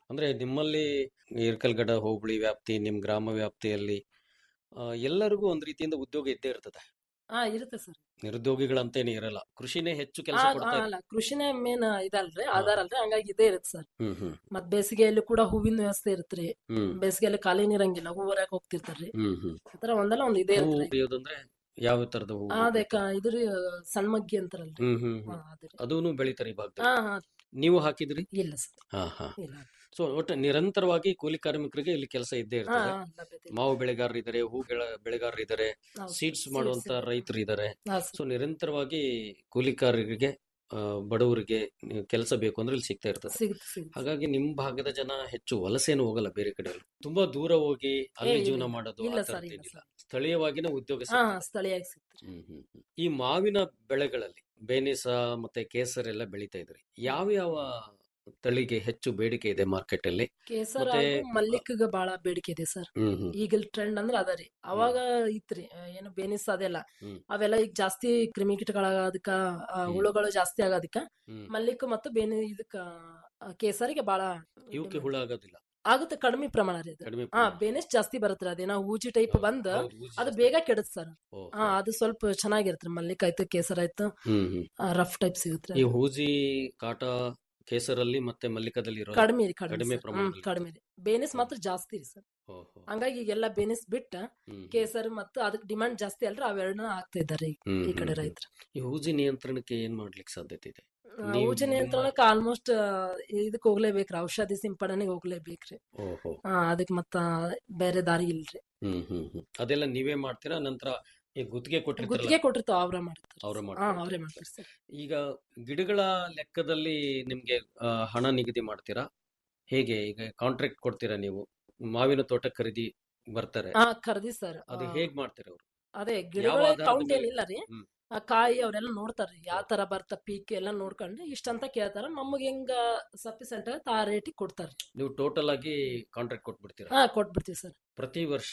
ಅಂದ್ರೆ ನಿಮ್ಮಲ್ಲಿ ಇರ್ಕಲ್ಗಡ ಹೋಬಳಿ ವ್ಯಾಪ್ತಿ ನಿಮ್ ಗ್ರಾಮ ವ್ಯಾಪ್ತಿಯಲ್ಲಿ ಆ, ಎಲ್ಲರಿಗೂ ಒಂದ್ ರೀತಿಯಿಂದ ಉದ್ಯೋಗ ಇದ್ದೇ ಇರ್ತದೆ ಹಾ ಇರುತ್ತೆ ಸರ್ ನಿರುದ್ಯೋಗಿಗಳಂತೇನೆ ಇರಲ್ಲ ಕೃಷಿನೇ ಹೆಚ್ಚು ಕೆಲಸ ಕೊಡ್ತಾ ಇದೆ ಅಲ್ಲ ಕೃಷಿನೇ ಮೇನ್ ಇದಲ್ರಿ ಹಾ. ಆಧಾರ ಅಲ್ರಿ ಹಂಗಾಗಿ ಇದೇ ಇರುತ್ತೆ ಸರ್ ಹ್ಮ್ ಹ್ಮ್ ಮತ್ ಬೇಸಿಗೆಯಲ್ಲಿ ಕೂಡ ಹೂವಿನ ವ್ಯವಸ್ಥೆ ಇರುತ್ರಿ ಹ್ಮ್ ಬೇಸಿಗೆಯಲ್ಲಿ ಖಾಲಿ ನೀರಂಗಿಲ್ಲ ಹೂ ಹೊರಕ್ ಹೋಗ್ತಿರ್ತಾರ್ರಿ ಹ್ಮ್ ಹ್ಮ್ ಆತರ ಒಂದಲ್ಲ ಒಂದ್ ಇದೇ ಹೂ ಇರುತ್ತೆ ಬೆಳೆಯೋದಂದ್ರೆ ಯಾವ ತರದ ಹೂ ಅದೇ ಕ- ಇದ್ರಿ ಸಣ್ಣ ಮಗ್ಗಿ ಅಂತಾರಲ್ರಿ ಹ್ಮ್ ಹ್ಮ್ ಹಾ, ಹ್ಮ್ ಅದ್ರಿ. ಅದೂನು ಬೆಳಿತಾರೆ ಈ ಹಾ ಭಾಗದಲ್ಲಿ ಹಾ ನೀವು ಹಾಕಿದ್ರಿ ಇಲ್ಲ ಸರ್ ಹಾ ಹಾ ಇಲ್ಲ ಸೊ ಒಟ್ಟು ನಿರಂತರವಾಗಿ ಕೂಲಿ ಕಾರ್ಮಿಕರಿಗೆ ಇಲ್ಲಿ ಕೆಲಸ ಇದ್ದೇ ಹಾ ಇರ್ತದೆ ಹಾ, ಲಭ್ಯತೆ ಇದೆ. ಮಾವು ಬೆಳೆಗಾರರು ಇದಾರೆ ಹೂ ಬೆಳೆ- ಬೆಳೆಗಾರರು ಇದಾರೆ ಹೌದು. ಸೀಡ್ಸ್ Seeds ಮಾಡುವಂತ ಇದೆ. ರೈತರು ಇದಾರೆ ಹಾ, ಸರ್. ಸೊ ನಿರಂತರವಾಗಿ ಕೂಲಿಕಾರರಿಗೆ ಆ, ಬಡವರಿಗೆ ಕೆಲಸ ಬೇಕು ಅಂದ್ರೆ ಇಲ್ಲಿ ಸಿಗ್ತಾ ಇರ್ತದೆ ಸಿಗುತ್ತೆ ಸಿಗುತ್ತೆ ಹಾಗಾಗಿ ನಿಮ್ ಭಾಗದ ಜನ ಹೆಚ್ಚು ವಲಸೆನು ಹೋಗಲ್ಲ ಬೇರೆ ಕಡೆ ಎಲ್ಲ. ತುಂಬಾ ದೂರ ಹೋಗಿ ಅಲ್ಲಿ ಇಲ್ಲ, ಜೀವನ ಇಲ್ಲ. ಮಾಡೋದು ಇಲ್ಲ ಆ ಸರ್, ಥರದ್ದು ಇಲ್ಲ ಏನಿಲ್ಲ. ಸ್ಥಳೀಯವಾಗಿನೇ ಉದ್ಯೋಗ ಹಾ ಸಿಗ್ತದೆ. ಹಾ, ಸ್ಥಳೀಯವಾಗಿ ಸಿಗುತ್ತೆ ಹ್ಮ್ ಹ್ಮ್ ಹ್ಮ್. ಈ ಮಾವಿನ ಬೆಳೆಗಳಲ್ಲಿ ಬೇನಿಸ ಮತ್ತೆ ಕೇಸರ್ ಎಲ್ಲ ಬೆಳಿತಾ ಇದ್ರಿ ಯಾವ ಯಾವ ತಳಿಗೆ ಹೆಚ್ಚು ಬೇಡಿಕೆ ಇದೆ ಮಾರ್ಕೆಟ್ ಅಲ್ಲಿ ಕೇಸರ ಮತ್ತೆ- ಹಾಗೂ ಮಲ್ಲಿಕ್ಗೆ ಬಹಳ ಬೇಡಿಕೆ ಇದೆ ಸರ್ ಹ್ಮ್ ಹ್ಮ್ ಈಗ ಟ್ರೆಂಡ್ ಅಂದ್ರೆ ಅದ ರೀ ಅವಾಗ ಇತ್ರಿ ಆ, ಏನು ಬೇನಿಸ್ ಅದೆಲ್ಲ ಹ್ಮ್. ಅವೆಲ್ಲ ಈಗ ಜಾಸ್ತಿ ಕ್ರಿಮಿಕೀಟಗಳಾಗೋದಕ್ಕ ಆ, ಹುಳುಗಳು ಜಾಸ್ತಿ ಆಗೋದಕ್ಕ ಹ್ಮ್ ಮಲ್ಲಿಕ್ ಮತ್ತು ಬೇನಿ ಇದಕ್ಕ ಆ, ಕೇಸರಿಗೆ ಬಹಳ ಇವಕ್ಕೆ ಹುಳ ಆಗೋದಿಲ್ಲ ಆಗುತ್ತೆ ಕಡಿಮೆ ಪ್ರಮಾಣ ರೀ ಅದು ಕಡಿಮೆ ಹಾ ಪ್ರಮಾಣ. ಬೇನಿಸ್ ಜಾಸ್ತಿ ಬರುತ್ತೆ ಅದೇನೋ ಹೂಜಿ ಟೈಪ್ ಬಂದ್ ಹೌದು, ಊಜಿ ಅದು ಜಾಸ್ತಿ. ಬೇಗ ಕೆಡುತ್ತೆ ಸರ್ ಓ, ಹಾ ಅದು ಸ್ವಲ್ಪ ಚೆನ್ನಾಗಿರುತ್ತೆ ಮಲ್ಲಿಕ್ ಆಯ್ತು ಕೇಸರ್ ಆಯ್ತು ಹ್ಮ್ ಹ್ಮ್ ರಫ್ ಟೈಪ್ ಸಿಗುತ್ತೆ ಈ ಹೂಜಿ ಕಾಟ ಕೇಸರಲ್ಲಿ ಮತ್ತೆ ಮಲ್ಲಿಕದಲ್ಲಿ ಇರೋ ಕಡಿಮೆ ರೀ ಕಡಿಮೆ ಕಡಿಮೆ sir. ಹ್ಮ್, ಪ್ರಮಾಣದಲ್ಲಿ ಕಡಿಮೆ ರೀ ಬೇನಿಸ್ ಮಾತ್ರ ಜಾಸ್ತಿ ರೀ ಸರ್ ಓ, ಹೋ. ಹಂಗಾಗಿ ಈಗೆಲ್ಲ ಬೇನಿಸ್ ಬಿಟ್ಟ ಹ್ಮ್, ಕೇಸರ್ ಮತ್ತು ಅದಕ್ಕೆ ಡಿಮಾಂಡ್ ಜಾಸ್ತಿ ಅಲ್ರಿ ಅವೆರಡನ್ನ ಹಾಕ್ತಾ ಇದ್ದಾರೆ ಈ- ಹ್ಮ್, ಈ ಕಡೆ ಹ್ಮ್, ಹ್ಮ್. ರೈತರು ಈ ಹೂಜಿ ನಿಯಂತ್ರಣಕ್ಕೆ ಏನ್ ಮಾಡ್ಲಿಕ್ಕೆ ಸಾಧ್ಯತೆ ಇದೆ ಆ, ನೀವು ಊಜ ನಿಮ್ಮ- ನಿಯಂತ್ರಣಕ್ಕೆ ಆಲ್ಮೋಸ್ಟ್ ಇದಕ್ಕೆ ಹೋಗ್ಲೇಬೇಕ್ರಿ ಔಷಧಿ ಸಿಂಪಡಣೆಗೆ ಹೋಗ್ಲೇಬೇಕ್ರಿ ಓಹೋ ಆ, ಅದಕ್ಕೆ ಮತ್ತ ಬೇರೆ ದಾರಿ ಇಲ್ರಿ ಹ್ಮ್ ಹ್ಮ್ ಹ್ಮ್ ಅದೆಲ್ಲ ನೀವೇ ಮಾಡ್ತೀರಾ ನಂತರ ಈ ಗುತ್ತಿಗೆ ಗುತ್ತಿಗೆ ಕೊಟ್ಟಿರ್ತಾರಲ್ಲ ಕೊಟ್ಟಿರ್ತಾವ ಅವ್ರ ಮಾಡ್ತಾರೆ ಅವ್ರೇ ಹಾ ಮಾಡ್ತಾರೆ ಅವ್ರೇ ಮಾಡ್ತಾರೆ ಸರ್ ಈಗ ಗಿಡಗಳ ಲೆಕ್ಕದಲ್ಲಿ ನಿಮ್ಗೆ ಆ, ಹಣ ನಿಗದಿ ಮಾಡ್ತೀರಾ ಹೇಗೆ ಈಗ ಕಾಂಟ್ರಾಕ್ಟ್ ಕೊಡ್ತೀರಾ ನೀವು ಮಾವಿನ ತೋಟ ಖರೀದಿ ಬರ್ತಾರೆ ಹಾ ಖರೀದಿ ಸರ್ ಅದು ಹೇಗ್ ಮಾಡ್ತೀರಾ ಅವ್ರು ಅದೇ ಯಾವ ಗಿಡಗಳ ಆಧಾರದ ಕೌಂಟ್ ಮೇಲೆ? ಏನಿಲ್ಲ ರೀ ಹ್ಮ್. ಆ ಕಾಯಿ ಅವರೆಲ್ಲ ನೋಡ್ತಾರ್ರಿ ಯಾವ ತರ ಬರ್ತ ಪೀಕ್ ಎಲ್ಲ ನೋಡ್ಕೊಂಡು ಇಷ್ಟಂತ ಕೇಳ್ತಾರ ನಮಗ್ ಹೆಂಗ ಸಫಿಸೆಂಟ್ ಆಗತ್ತೆ ಆ ರೇಟಿಗೆ ಕೊಡ್ತಾರ್ರಿ ನೀವು ಟೋಟಲ್ ಆಗಿ ಕಾಂಟ್ರಾಕ್ಟ್ ಕೊಟ್ಬಿಡ್ತೀರಾ ಹಾ ಕೊಟ್ಬಿಡ್ತೀವಿ ಸರ್ ಪ್ರತಿ ವರ್ಷ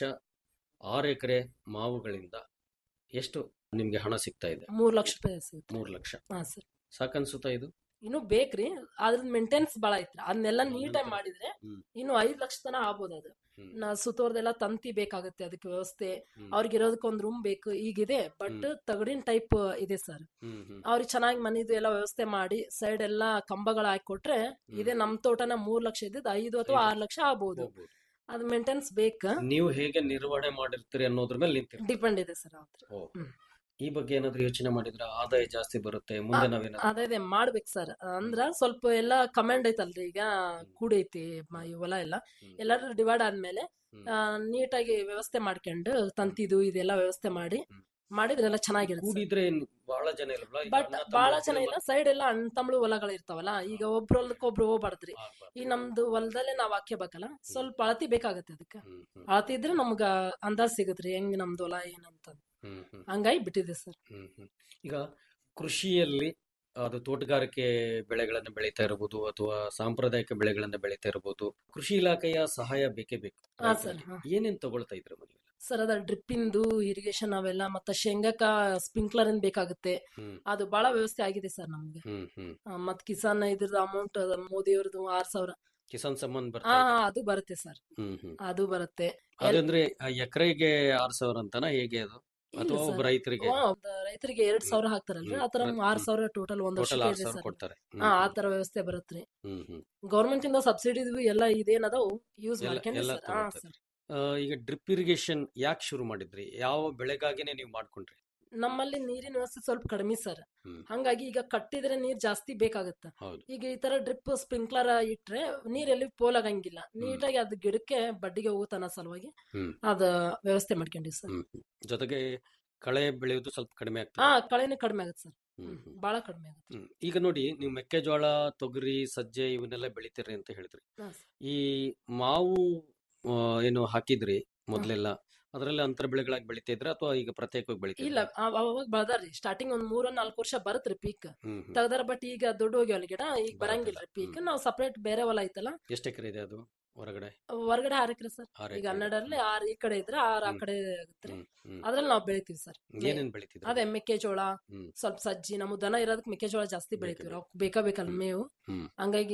ಆರು ಎಕರೆ ಮಾವುಗಳಿಂದ ಎಷ್ಟು ನಿಮ್ಗೆ ಹಣ ಸಿಗ್ತಾ ಇದೆ ಮೂರ್ ಲಕ್ಷ ರೂಪಾಯಿ ಸಿಗುತ್ತೆ ಮೂರ್ ಲಕ್ಷ ಹಾ ಸರ್ ಸಾಕನ್ಸುತ್ತಾ ಇದು ಇನ್ನು ಬೇಕ್ರಿ ಅದ್ರದ್ ಮೇಂಟೆನೆನ್ಸ್ ಬಾಳ ಐತ್ರಿ ಅದನ್ನೆಲ್ಲ ನೀಟಾಗಿ ಮಾಡಿದ್ರೆ ಹ್ಮ್. ಇನ್ನು ಐದ್ ಲಕ್ಷ ತನ ಆಗ್ಬೋದು ಅದು ಹ್ಮ್. ನಾ ಸುತ್ತೋರ್ದೆಲ್ಲ ತಂತಿ ಬೇಕಾಗುತ್ತೆ ಅದಕ್ಕೆ ವ್ಯವಸ್ಥೆ ಹ್ಮ್. ಅವ್ರಿಗೆ ಇರೋದಕ್ಕೆ ಒಂದ್ ರೂಮ್ ಬೇಕು ಈಗಿದೆ ಬಟ್ ಹ್ಮ್. ತಗಡಿನ ಟೈಪ್ ಇದೆ ಸರ್ ಹ್ಮ್ ಹ್ಮ್ ಅವ್ರಿಗೆ ಚೆನ್ನಾಗಿ ಮನಿದು ಎಲ್ಲ ವ್ಯವಸ್ಥೆ ಮಾಡಿ ಸೈಡ್ ಎಲ್ಲ ಕಂಬಗಳು ಹಾಕಿ ಕೊಟ್ರೆ ಇದೇ ನಮ್ ತೋಟನ ಮೂರ್ ಲಕ್ಷ ಇದ್ದಿದ್ದು ಐದು ಅಥವಾ ಐದು. ಆರ್ ಲಕ್ಷ ಆಗ್ಬೋದು ಹೋಗ್ಬೋದು. ಅದು ಮೇಂಟೆನೆನ್ಸ್ ಬೇಕ ನೀವು ಹೇಗೆ ನಿರ್ವಹಣೆ ಮಾಡಿರ್ತೀರಿ ಅನ್ನೋದ್ರ ಮೇಲೆ ನಿಂತಿರ್ತೀರಿ ಡಿಪೆಂಡ್ ಇದೆ ಸರ್ ಅವ್ರ ಓ. ಹ್ಮ್. ಈ ಬಗ್ಗೆ ಏನಾದ್ರು ಯೋಚನೆ ಮಾಡಿದ್ರ ಆದಾಯ ಜಾಸ್ತಿ ಬರುತ್ತೆ ಮುಂದೆ ನಾವೇನಾದ್ರು ಅದೇ ಅದೇ ಮಾಡ್ಬೇಕು ಸರ್ ಅಂದ್ರ ಸ್ವಲ್ಪ ಎಲ್ಲ ಕಮೆಂಡ್ ಐತಲ್ರಿ ಈಗ ಕೂಡಿ ಐತಿ ಮ- ಈ ಹೊಲ ಎಲ್ಲ ಹ್ಮ್. ಎಲ್ಲಾರು ಡಿವೈಡ್ ಆದ್ಮೇಲೆ ಹ್ಮ್. ಆ, ನೀಟಾಗಿ ವ್ಯವಸ್ಥೆ ಮಾಡ್ಕೊಂಡು ತಂತಿದು ಇದೆಲ್ಲ ವ್ಯವಸ್ಥೆ ಮಾಡಿ ಹ್ಮ್. ಮಾಡಿದ್ರೆಲ್ಲ ಚೆನ್ನಾಗಿರುತ್ತೆ ಕೂಡಿದ್ರೆ ಇನ್ನು ಬಹಳ ಜನ ಇಲ್ಲಲ್ಲ ಈಗ ಬಟ್ ಅಣ್ಣ ತಮ್ಮ ಬಹಳ ಒಬ್ರೇ ಜನ ಇಲ್ಲ ಸೈಡ್ ಎಲ್ಲ ಅಣ್ಣ ತಮ್ಮಳು ಹೊಲಗಳು ಇರ್ತಾವಲ್ಲ ಈಗ ಒಬ್ರು ಹೊಲಕ್ಕೆ ಒಬ್ರು ಹೋಗ್ಬಾರ್ದ್ರಿ ಆಗ್ಬಾರ್ದು. ಈ ನಮ್ದು ಹೊಲದಲ್ಲೇ ನಾವ್ ಹಾಕ್ಯಬೇಕಲ್ಲ ಸ್ವಲ್ಪ ಅಳತಿ ಬೇಕಾಗತ್ತೆ ಅದಕ್ಕೆ ಹ್ಮ್ ಹ್ಮ್ ಅಳತಿ ಇದ್ರೆ ನಮ್ಗ ಅಂದಾಜ್ ಸಿಗತ್ರಿ ಹೆಂಗ್ ನಮ್ದು ಹೊಲ ಏನಂತ ಹ್ಮ್ ಹ್ಮ್ ಹಂಗಾಗಿ ಬಿಟ್ಟಿದೆ ಸರ್ ಹ್ಮ್ ಹ್ಮ್. ಈಗ ಕೃಷಿಯಲ್ಲಿ ಅದು ತೋಟಗಾರಿಕೆ ಬೆಳೆಗಳನ್ನು ಬೆಳೀತಾ ಇರಬಹುದು ಅಥವಾ ಸಾಂಪ್ರದಾಯಿಕ ಬೆಳೆಗಳನ್ನ ಬೆಳೀತಾ ಇರಬಹುದು ಕೃಷಿ ಇಲಾಖೆಯ ಸಹಾಯ ಬೇಕೇ ಬೇಕು ಹಾ ಸರ್ ಹಾ ಏನೇನ್ ತಗೊಳ್ತಾ ಇದ್ರ ಮನೆಯಲ್ಲಿ ಸರ್ ಅದ ಡ್ರಿಪ್ಪಿಂದು ಇರಿಗೇಷನ್ ಅವೆಲ್ಲ ಮತ್ತೆ ಶೇಂಗಾಕ ಸ್ಪ್ರಿಂಕ್ಲರ್ ಏನ್ ಬೇಕಾಗುತ್ತೆ ಹ್ಮ್ ಅದು ಬಹಳ ವ್ಯವಸ್ಥೆ ಆಗಿದೆ ಸರ್ ನಮ್ಗೆ ಹ್ಮ್ ಹ್ಮ್ ಆ, ಮತ್ ಕಿಸಾನ್ ಇದ್ರದ್ದು ಅಮೌಂಟ್ ಮೋದಿ ಅವ್ರದ್ದು ಆರ್ ಸಾವಿರ ಕಿಸಾನ್ ಸಮ್ಮಾನ್ ಹಾ ಬರ್ತಾ ಇದೆ. ಹಾ ಅದು ಬರುತ್ತೆ ಸರ್ ಹ್ಮ್ ಹ್ಮ್ ಅದು ಬರುತ್ತೆ ಅದಂದ್ರೆ ಆ ಎಕರೆಗೆ ಆರ್ ಸಾವಿರ ಅಂತನಾ ಹೇಗೆ ಅದು ಇಲ್ಲ ಅಥವಾ sir. ಒಬ್ಬ ರೈತರಿಗೆ ಹಾ, ಒಂದ್ ರೈತರಿಗೆ ಎರಡ್ ಸಾವಿರ ಹಾಕ್ತಾರಲ್ರಿ ಹ್ಮ್. ಆತರ ಹ್ಮ್. ಆರ್ ಸಾವಿರ ಟೋಟಲ್ ಒಂದ್ ಟೋಟಲ್ ಆರ್ ವರ್ಷಕ್ಕೆ ಇದೆ ಸಾವಿರ ಸರ್ ಕೊಡ್ತಾರೆ ಹ್ಮ್ ಹಾ ಆ ಹ್ಮ್. ತರ ವ್ಯವಸ್ಥೆ ಬರುತ್ತ್ರಿ ಹ್ಮ್ ಹ್ಮ್ ಗೌರ್ಮೆಂಟ್ ಇಂದ ಸಬ್ಸಿಡಿ ಎಲ್ಲ ಇದೇನದಾವು ಯೂಸ್ ಎಲ್ಲ- ಮಾಡ್ಕೊಂಡ್ರಿ ಎಲ್ಲ ಸರ್ ಹಾ ತಗೊಳ್ತಾರೆ. ಸರ್ ಆ, ಈಗ ಡ್ರಿಪ್ ಇರಿಗೇಷನ್ ಯಾಕೆ ಶುರು ಮಾಡಿದ್ರಿ ಯಾವ ಬೆಳೆಗಾಗಿನೇ ನೀವು ಮಾಡ್ಕೊಂಡ್ರಿ ನಮ್ಮಲ್ಲಿ ನೀರಿನ ವ್ಯವಸ್ಥೆ ಸ್ವಲ್ಪ ಕಡಿಮೆ ಸರ್ ಹ್ಮ್. ಹಂಗಾಗಿ ಈಗ ಕಟ್ಟಿದ್ರೆ ನೀರ್ ಜಾಸ್ತಿ ಬೇಕಾಗತ್ತ ಹೌದು ಈಗ ಈ ತರ ಡ್ರಿಪ್ ಸ್ಪ್ರಿಂಕ್ಲರ್ ಇಟ್ರೆ ನೀರೆಲ್ಲಿ ಪೋಲಾಗಂಗಿಲ್ಲ ನೀಟಾಗಿ ಅದ್ ಗಿಡಕ್ಕೆ ಬಡ್ಡಿಗೆ ಹೋಗುತ್ತೆ ಅನ್ನೋ ಸಲುವಾಗಿ ಹ್ಮ್. ಅದ ವ್ಯವಸ್ಥೆ ಮಾಡ್ಕೊಂಡಿವಿ ಸರ್ ಹ್ಮ್ ಹ್ಮ್. ಜೊತೆಗೆ ಕಳೆ ಬೆಳೆಯೋದು ಸ್ವಲ್ಪ ಕಡಿಮೆ ಹಾ ಆಗ್ತದೆ ಕಳೆನೂ ಕಡಿಮೆ ಆಗುತ್ತೆ ಸರ್ ಹ್ಮ್ ಹ್ಮ್. ಬಹಳ ಕಡಿಮೆ ಆಗುತ್ತೆ ಹ್ಮ್. ಈಗ ನೋಡಿ ನೀವು ಮೆಕ್ಕೆಜೋಳ ತೊಗರಿ ಸಜ್ಜೆ ಇವನ್ನೆಲ್ಲ ಬೆಳಿತೀರಿ ಅಂತ ಹೇಳಿದ್ರಿ ಹಾ, sir. ಈ ಮಾವು ಆ, ಏನು ಹಾಕಿದ್ರಿ ಮೊದ್ಲೆಲ್ಲ ಅದರಲ್ಲಿ ಅಂತರ ಬೆಳೆಗಳಾಗಿ ಬೆಳಿತಾ ಇದ್ರ ಅಥವಾ ಈಗ ಪ್ರತ್ಯೇಕವಾಗಿ ಬೆಳಿತಾ ಇಲ್ಲ ಅವ್- ಅವಾಗ ಬೆಳ್ದಾರ್ರಿ ಸ್ಟಾರ್ಟಿಂಗ್ ಒಂದ್ ಮೂರ ನಾಲ್ಕು ವರ್ಷ ಬರತ್ರಿ ಪೀಕ್ ಹ್ಮ್ ಹ್ಮ್. ತೆಗ್ದಾರ ಬಟ್ ಈಗ ದೊಡ್ಡ ಹೋಗ್ಯಾವಲ್ಲ ಗಿಡ ಈಗ ಬರತ್ತಿಲ್ಲ. ಬರಂಗಿಲ್ರಿ ಪೀಕ್ ಹ್ಮ್. ನಾವು ಸಪರೇಟ್ ಬೇರೆ ಹೊಲ ಐತಲ್ಲ ಎಷ್ಟು ಎಕರೆ ಇದೆ ಅದು ಹೊರಗಡೆ ಹೊರಗಡೆ ಆರ್ ಎಕರೆ ಸರ್ ಆರು ಈಗ ಎಕರೆ ಹನ್ನೆರಡರಲ್ಲಿ ಆರ್ ಈ ಕಡೆ ಇದ್ರೆ ಆರ್ ಆ ಹ್ಮ್. ಕಡೆ ಆಗುತ್ತೆ ಹ್ಮ್ ಹ್ಮ್ ಅದ್ರಲ್ಲಿ ನಾವು ಬೆಳಿತೀವಿ ಸರ್ ಏನೇನ್ ಬೆಳಿತಿದ್ರು ಅದೇ ಮೆಕ್ಕೆಜೋಳ ಹ್ಮ್ ಸ್ವಲ್ಪ ಸಜ್ಜಿ ನಮ್ಮ ದನ ಇರೋದಕ್ಕೆ ಮೆಕ್ಕೆಜೋಳ ಜಾಸ್ತಿ ಬೆಳಿತೀವಿ ಮೆಕ್ಕೆಜೋಳ. ಅವ್ಕ್ ಬೇಕಾ ಬೇಕಲ್ಲ ಹ್ಮ್. ಮೇವು ಹ್ಮ್ ಹಂಗಾಗಿ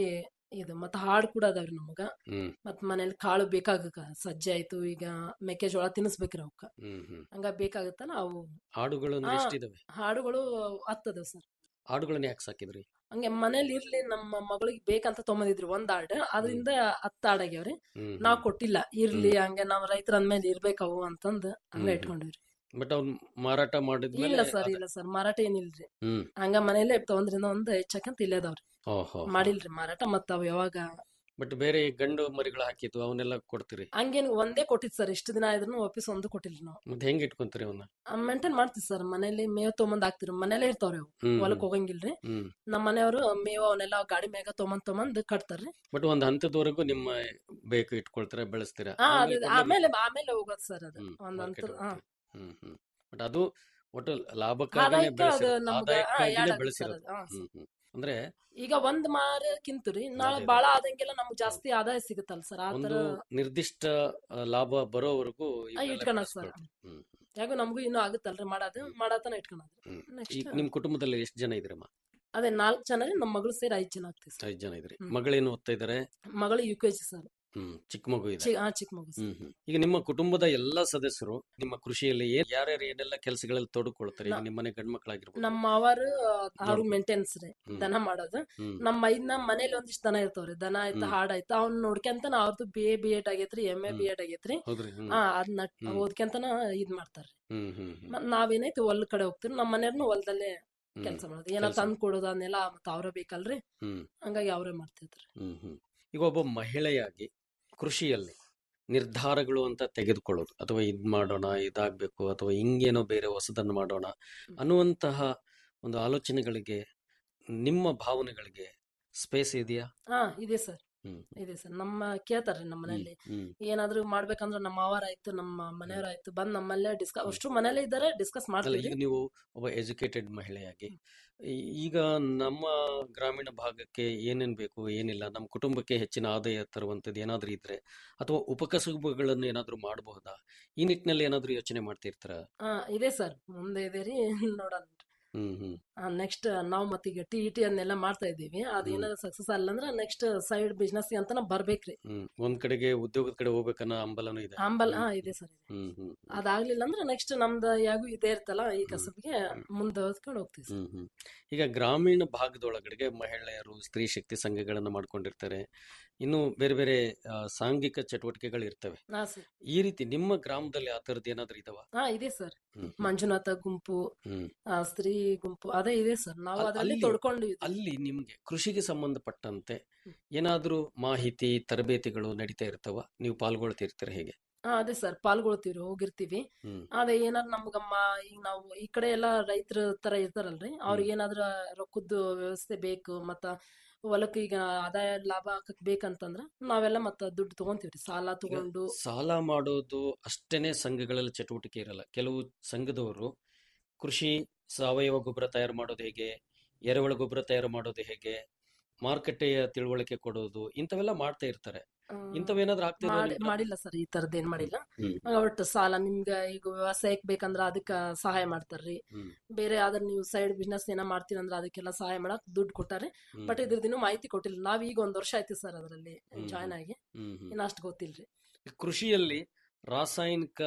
ಇದು ಮತ್ತೆ ಹಾಡು ಕೂಡ ಅದಾವ್ರಿ ನಮಗ ಹ್ಮ್ ಮತ್ ಮನೇಲಿ ಕಾಳು ಬೇಕಾಗಕ್ಕ ಸಜ್ಜೆ ಆಯ್ತು ಈಗ ಮೆಕ್ಕೆಜೋಳ ತಿನ್ನಿಸ್ಬೇಕ್ರಿ ಅವಕ್ಕ ಹ್ಮ್ ಹ್ಮ್ ಹಂಗ ಬೇಕಾಗತ್ತಲ್ಲ ಅವು ಹಾಡುಗಳು ಅಂದ್ರೆ ಆ, ಎಷ್ಟಿದಾವೆ ಹಾಡುಗಳು ಹತ್ತದ ಸರ್ ಹಾಡುಗಳನ್ನ ಯಾಕೆ ಸಾಕಿದ್ರಿ ಹಂಗೆ ಮನೇಲಿ ಇರ್ಲಿ ನಮ್ಮ ಮಗಳಿಗೆ ಬೇಕಂತ ತೊಗೊಂಬಂದಿದ್ರಿ ಒಂದ್ ಹಾಡ್ ಅದರಿಂದ ಹತ್ತ ಹಾಡಾಗ್ಯಾವ್ರಿ ಹ್ಮ್ ನಾವ್ ಕೊಟ್ಟಿಲ್ಲ ಇರ್ಲಿ ಹಂಗೆ ನಾವ್ ರೈತರ ಅಂದ್ಮೇಲೆ ಇರ್ಬೇಕವು ಅಂತಂದ್ ಹಂಗ ಹ್ಮ್. ಇಟ್ಕೊಂಡಿವ್ರಿ ಬಟ್ ಅವ್ನ್ ಮಾರಾಟ ಮಾಡಿದ್ಮೇಲೆ ಇಲ್ಲ ಸರ್ ಅದ- ಇಲ್ಲ ಸರ್ ಮಾರಾಟ ಏನಿಲ್ರಿ ಹ್ಮ್ ಹಂಗ ಮನೇಲೆ ತಗೊಂಡ್ರಿಂದ ಒಂದ್ ಹೆಚ್ಚಕಂತ ಇಲ್ಲದವ್ರಿ ಓಹೋ ಮಾಡಿಲ್ರಿ ಮಾರಾಟ ಮತ್ತ ಅವ್ ಯಾವಾಗ ಬಟ್ ಬೇರೆ ಗಂಡು ಮರಿಗಳು ಹಾಕಿದ್ವು ಅವನ್ನೆಲ್ಲ ಕೊಡ್ತೀರಿ ಹಂಗೇನ್ ಒಂದೇ ಕೊಟ್ಟಿದ್ ಸರ್ ಇಷ್ಟು ದಿನ ಆದ್ರೂ ವಾಪಸ್ ಒಂದು ಕೊಟ್ಟಿಲ್ಲ ನಾವು ಮತ್ತೆ ಹೆಂಗ್ ಇಟ್ಕೊಂತೀರಿ ಅವನ್ನ ಮೇಂಟೈನ್ ಮಾಡ್ತೀವಿ ಸರ್ ಮನೇಲಿ ಮೇವ್ ತೊಗೊಂಬಂದ್ ಹಾಕ್ತಿರಿ ಮನೇಲೆ ಇರ್ತಾವ್ರಿ ಅವು ಹ್ಮ್ ಹೊಲಕ್ ಹೋಗಂಗಿಲ್ರಿ ಹ್ಮ್ ನಮ್ಮ ಮನೆಯವರು ಮೇವ್ ಅವನ್ನೆಲ್ಲ ಗಾಡಿ ಮ್ಯಾಗ ತೊಗೊಂಬಂದ್ ತೊಗೊಂಬಂದ್ ಕಟ್ತಾರ್ರಿ ಬಟ್ ಒಂದ್ ಹಂತದವರೆಗೂ ನಿಮ್ಮ ಬೇಕು ಇಟ್ಕೊಳ್ತೀರಾ ಬೆಳೆಸ್ತೀರಾ ಹಾ ಆಮೇಲೆ ಅದು ಕೊಂಡೋಗಿ- ಆಮೇಲೆ ಆಮೇಲೆ ಹೋಗೋದು ಸರ್ ಅದು ಹ್ಮ್, ಒಂದ್ market ಹಂತ ಹಾ ಹೋಗ್ತೀರಿ. ಹ್ಮ್ ಹ್ಮ್ ಬಟ್ ಅದು ಒಟ್ಟು ಲಾಭಕ್ಕಾಗಿನೇ ಆದಾಯಕ್ಕೆ ಅದು ಬೆಳೆಸಿರೋದು ನಮ್ಗ ಹಾ, ಆದಾಯಕ್ಕಾಗಿನೇ ಯಾಡ್ ಆಗುತ್ತೆ ಬೆಳೆಸಿರೋದು ಸರ್ ಅದು. ಹಾ, ಹ್ಮ್ ಹ್ಮ್ ಅಂದ್ರೆ ಈಗ ಒಂದ್ ಮಾರಕ್ಕಿಂತರಿ ನಾಳೆ ಅದೇ, ಬಾಳ ಆದಂಗೆಲ್ಲ ನಮ್ಗ್ ಜಾಸ್ತಿ ಆದಾಯ ಸಿಗುತ್ತಲ್ಲ ಸರ್ ಆ ಒಂದು ತರ ನಿರ್ದಿಷ್ಟ ಆ, ಲಾಭ ಬರೋವರೆಗೂ ಇವೆಲ್ಲ ಇಟ್ಕೊಳಕ್ ಸರ್ ಬೆಳೆಸ್ಕೊಳ್ತೀರಿ. ಹ್ಮ್ ಯಾಕೋ ನಮಗೂ ಇನ್ನೂ ಆಗುತ್ತಲ್ರಿ ಮಾಡೋದು ಮಾಡತನ ಇಟ್ಕೊಳದ್ರಿ ಹ್ಮ್. ನೆಕ್ಸ್ಟ್ ಈಗ ನಿಮ್ ಕುಟುಂಬದಲ್ಲಿ ಎಷ್ಟು ಜನ ಇದ್ರಮ್ಮ ಅದೇ ನಾಲ್ಕ್ ಜನ ರೀ ನಮ್ಮ ಮಗಳು ಸೇರಿ ಐದ್ ಜನ ಆಗ್ತೀವಿ ಸರ್ ಐದು ಜನ ಇದ್ರಿ ಹ್ಮ್. ಮಗಳೇನು ಓದ್ತಾ ಇದಾರೆ ಮಗಳು U K G sir hmm ಚಿಕ್ಕ ಮಗು ಇದೆ ಚಿ ಹಾ ಚಿಕ್ಕ ಮಗು ಸರ್ ಹ್ಮ್ ಹ್ಮ್ ಈಗ ನಿಮ್ಮ ಕುಟುಂಬದ ಎಲ್ಲಾ ಸದಸ್ಯರು ನಿಮ್ಮ ಕೃಷಿಯಲ್ಲಿ ಏನ್ ಯಾರ್ಯಾರು ಏನೆಲ್ಲ ಕೆಲಸಗಳಲ್ಲಿ ತೊಡಕೊಳ್ತಾರೆ ಈಗ ನಾ- ನಿಮ್ಮನೆ ಗಂಡ್ ಮಕ್ಕಳಾಗಿರ್ಬೋದು ನಮ್ಮ ಅವರು ಅವ್ರ ನೋಡ್ಕೊ- ಮೇಂಟೆನ್ಸ್ ರೀ ಹ್ಮ್. ದನ ಮಾಡೋದು ಹ್ಮ್ ನಮ್ಮ ಐದ್ನ ಮನೇಲಿ ಒಂದಿಷ್ಟು ದನ ಇರ್ತಾವ್ರಿ ದನ ಆಯ್ತು ಹ್ಮ್. ಹಾಡ್ ಆಯ್ತು ಅವ್ನ ನೋಡ್ಕೊಂತನ ಅವ್ರದ್ದು ಬಿ ಎ ಬಿ ಎಡ್ ಆಗೈತ್ರಿ M A hmm. B Ed ಆಗೈತ್ರಿ ಹೌದ್ರಿ ಹ್ಮ್ ಹಾ ಅದ್ನ ಹ್ಮ್. ಓದ್ಕೊಂತನ ಇದ್ ಮಾಡ್ತಾರ್ರಿ ಹ್ಮ್ ಹ್ಮ್ ಹ್ಮ್ ಮತ್ ನಾವೇನೈತಿ ಹೊಲ್ ಕಡೆ ಹೋಗ್ತಿವಿ ನಮ್ಮ ಮನೆಯವ್ರನು ಹೊಲದಲ್ಲೇ ಹ್ಮ್. ಕೆಲಸ ಮಾಡೋದು ಏನೋ ಕೆಲ್ಸ. ತಂದ್ ಕೊಡೋದು ಅದನ್ನೆಲ್ಲ ಮತ್ತ ಅವ್ರ ಬೇಕಲ್ರಿ ಹ್ಮ್ ಹಂಗಾಗಿ ಅವ್ರೇ ಮಾಡ್ತಿದ್ರಿ ಹ್ಮ್ ಹ್ಮ್ ಈಗ ಒಬ್ಬ ಮಹಿಳೆಯಾಗಿ ಕೃಷಿಯಲ್ಲಿ ನಿರ್ಧಾರಗಳು ಅಂತ ತೆಗೆದುಕೊಳ್ಳೋದು ಅಥವಾ ಇದ್ ಮಾಡೋಣ ಇದಾಗ್ಬೇಕು ಅಥವಾ ಹಿಂಗೇನೋ ಬೇರೆ ಹೊಸದನ್ನು ಮಾಡೋಣ ಅನ್ನುವಂತಹ ಒಂದು ಆಲೋಚನೆಗಳಿಗೆ ನಿಮ್ಮ ಭಾವನೆಗಳಿಗೆ ಸ್ಪೇಸ್ ಇದೆಯಾ ಹಾ ಇದೆ ಸರ್ ಹ್ಮ್ ಇದೆ ಸರ್ ನಮ್ಮ ಕೇಳ್ತಾರ್ರಿ ನಮ್ಮ ಮನೇಲಿ ಹ್ಮ್ ಏನಾದ್ರು ಮಾಡ್ಬೇಕಂದ್ರ ನಮ್ಮ ಮಾವರಾಯ್ತು ನಮ್ಮ ಮನೆಯವರಾಯ್ತು ಬಂದ್ ನಮ್ಮಲ್ಲೇ ಡಿಸ್ಕಸ್ ಅಷ್ಟು ಮನೇಲಿ ಇದ್ದಾರೆ ಡಿಸ್ಕಸ್ ಅಲ್ಲ ಮಾಡ್ತೀವಿ ಈಗ ನೀವು ಒಬ್ಬ ಎಜುಕೇಟೆಡ್ ಮಹಿಳೆಯಾಗಿ ಈ- ಈಗ ನಮ್ಮ ಗ್ರಾಮೀಣ ಭಾಗಕ್ಕೆ ಏನೇನ್ ಬೇಕು ಏನಿಲ್ಲ ನಮ್ಮ ಕುಟುಂಬಕ್ಕೆ ಹೆಚ್ಚಿನ ಆದಾಯ ತರುವಂತದ್ದು ಏನಾದ್ರೂ ಇದ್ರೆ ಅಥವಾ ಉಪಕಸಬುಗಳನ್ನು ಏನಾದ್ರೂ ಮಾಡಬಹುದಾ ಈ ನಿಟ್ಟಿನಲ್ಲಿ ಏನಾದ್ರೂ ಯೋಚನೆ ಮಾಡ್ತಿರ್ತಾರ ಹಾ ಇದೆ ಸರ್ ಮುಂದೆ ಇದೆ ರೀ ನೋಡೋಣ ಹ್ಮ್ ಹ್ಮ್ ನೆಕ್ಸ್ಟ್ ನಾವು ಮತ್ತೀಗ ಟಿ ಇ ಟಿ ಅದನ್ನೆಲ್ಲ ಮಾಡ್ತಾ ಇದ್ದೀವಿ ಅದು ಹ್ಮ್. ಏನಾದ್ರು ಸಕ್ಸಸ್ ಅಲ್ಲ ಅಂದ್ರೆ ನೆಕ್ಸ್ಟ್ ಸೈಡ್ ಬಿಸ್ನೆಸ್ ಅಂತ ನಾವ್ ಬರ್ಬೇಕ್ರಿ ಹ್ಮ್ ಒಂದ್ ಕಡೆಗೆ ಉದ್ಯೋಗದ ಕಡೆ ಹೋಗ್ಬೇಕನ್ನೋ ಹಂಬಲನೂ ಇದೆ ಅಂಬಲ್ ಹ್ಮ್. ಹಾ ಇದೆ ಸರ್ ಇದೆ ಹ್ಮ್ ಹ್ಮ್ ಅದಾಗ್ಲಿಲ್ಲ ಅಂದ್ರೆ ನೆಕ್ಸ್ಟ್ ನಮ್ದು ಯಾಗೂ ಇದೇ ಇರ್ತಲ್ಲ ಈ ಹ್ಮ್. ಕಸಬಿಗೆ ಮುಂದೆ ಓದ್ಕೊಂಡು ಹೋಗ್ತೀವಿ ಸರ್ ಹ್ಮ್ ಹ್ಮ್ ಈಗ ಗ್ರಾಮೀಣ ಭಾಗದೊಳಗಡೆಗೆ ಮಹಿಳೆಯರು ಸ್ತ್ರೀ ಶಕ್ತಿ ಸಂಘಗಳನ್ನ ಮಾಡ್ಕೊಂಡಿರ್ತಾರೆ ಇನ್ನು ಬೇರೆ ಬೇರೆ ಆ, ಸಾಂಘಿಕ ಚಟುವಟಿಕೆಗಳು ಇರ್ತವೆ ಹಾ ಸರ್ ಈ ರೀತಿ ನಿಮ್ಮ ಗ್ರಾಮದಲ್ಲಿ ಆ ಥರದ್ದು ಏನಾದ್ರೂ ಇದಾವ ಹಾ ಇದೆ ಸರ್ ಹ್ಮ್ ಹ್ಮ್. ಮಂಜುನಾಥ ಗುಂಪು ಹ್ಮ್ ಆ, ಸ್ತ್ರೀ ಗುಂಪು ಅದೇ ಇದೆ ಸರ್ ನಾವು ಅಲ್- ಅದರಲ್ಲಿ ಅಲ್ಲಿ- ತೊಡ್ಕೊಂಡು ಅಲ್ಲಿ ನಿಮ್ಗೆ ಕೃಷಿಗೆ ಸಂಬಂಧಪಟ್ಟಂತೆ ಹ್ಮ್. ಏನಾದ್ರೂ ಮಾಹಿತಿ ತರಬೇತಿಗಳು ನಡೀತಾ ಇರ್ತಾವ ನೀವು ಪಾಲ್ಗೊಳ್ತಿರ್ತೀರ ಹೇಗೆ ಹಾ ಅದೇ ಸರ್ ಪಾಲ್ಗೊಳ್ತೀವಿ ಹೋಗಿರ್ತೀವಿ ಹ್ಮ್ ಅದೇ ಏನಾದ್ರು ನಮ್ಗಮ್ಮ ಈಗ ನಾವು ಈ ಕಡೆ ಎಲ್ಲ ರೈತರ ತರ ಇರ್ತಾರಲ್ರಿ ಅವ್ರಿಗೆ ಏನಾದ್ರ ರೊಕ್ಕದ್ದು ವ್ಯವಸ್ಥೆ ಬೇಕು ಮತ್ತ ಹೊಲಕ್ಕೆ ಈಗ ಆದಾಯ ಲಾಭ ಹಾಕಕ್ ಬೇಕಂತಂದ್ರ ನಾವೆಲ್ಲ ಮತ್ತ ದುಡ್ಡು ತಗೊಂತೀವ್ರಿ ಸಾಲ ತಗೊಂಡು ಸಾಲ ಮಾಡೋದು ಅಷ್ಟೇನೆ ಸಂಘಗಳಲ್ಲಿ ಚಟುವಟಿಕೆ ಇರಲ್ಲ ಕೆಲವು ಸಂಘದವರು ಕೃಷಿ ಸಾವಯವ ಗೊಬ್ಬರ ತಯಾರು ಮಾಡೋದು ಹೇಗೆ ಎರೆಹುಳ ಗೊಬ್ಬರ ತಯಾರು ಮಾಡೋದು ಹೇಗೆ ಮಾರುಕಟ್ಟೆಯ ತಿಳುವಳಿಕೆ ಕೊಡೋದು ಇಂಥವೆಲ್ಲ ಮಾಡ್ತಾ ಇರ್ತಾರೆ ಆ, ಇಂಥವೇನಾದ್ರೂ ಆಗ್ತಿರೋ ಮಾಡಿ- ಮಾಡಿಲ್ಲ ಸರ್ ಈ ತರದ್ ಏನ್ ಮಾಡಿಲ್ಲ ಹ್ಮ್. ಹಂಗ ಒಟ್ಟು ಸಾಲ ನಿಮ್ಗ ಈಗ ವ್ಯವಸಾಯಕ್ ಬೇಕಂದ್ರ ಅದಕ್ಕ ಸಹಾಯ ಮಾಡ್ತಾರ್ರಿ ಹ್ಮ್. ಬೇರೆ ಆದ್ರ ನೀವು ಸೈಡ್ ಬಿಸ್ನೆಸ್ ಏನ ಮಾಡ್ತೀರಂದ್ರ ಅದಕ್ಕೆಲ್ಲ ಸಹಾಯ ಮಾಡಕ್ ದುಡ್ಡು ಕೊಟ್ಟಾರೆ ಹ್ಮ್. ಬಟ್ ಇದ್ರದಿನ್ನೂ ಮಾಹಿತಿ ಕೊಟ್ಟಿಲ್ಲ ನಾವ್ ಈಗ ಒಂದ್ ವರ್ಷ ಆಯ್ತು ಸರ್ ಅದರಲ್ಲಿ ಹ್ಮ್. ಜಾಯ್ನ್ ಆಗಿ ಹ್ಮ್ ಹ್ಮ್. ಇನ್ನ ಅಷ್ಟು ಗೊತ್ತಿಲ್ರಿ ಕೃಷಿಯಲ್ಲಿ ರಾಸಾಯನಿಕ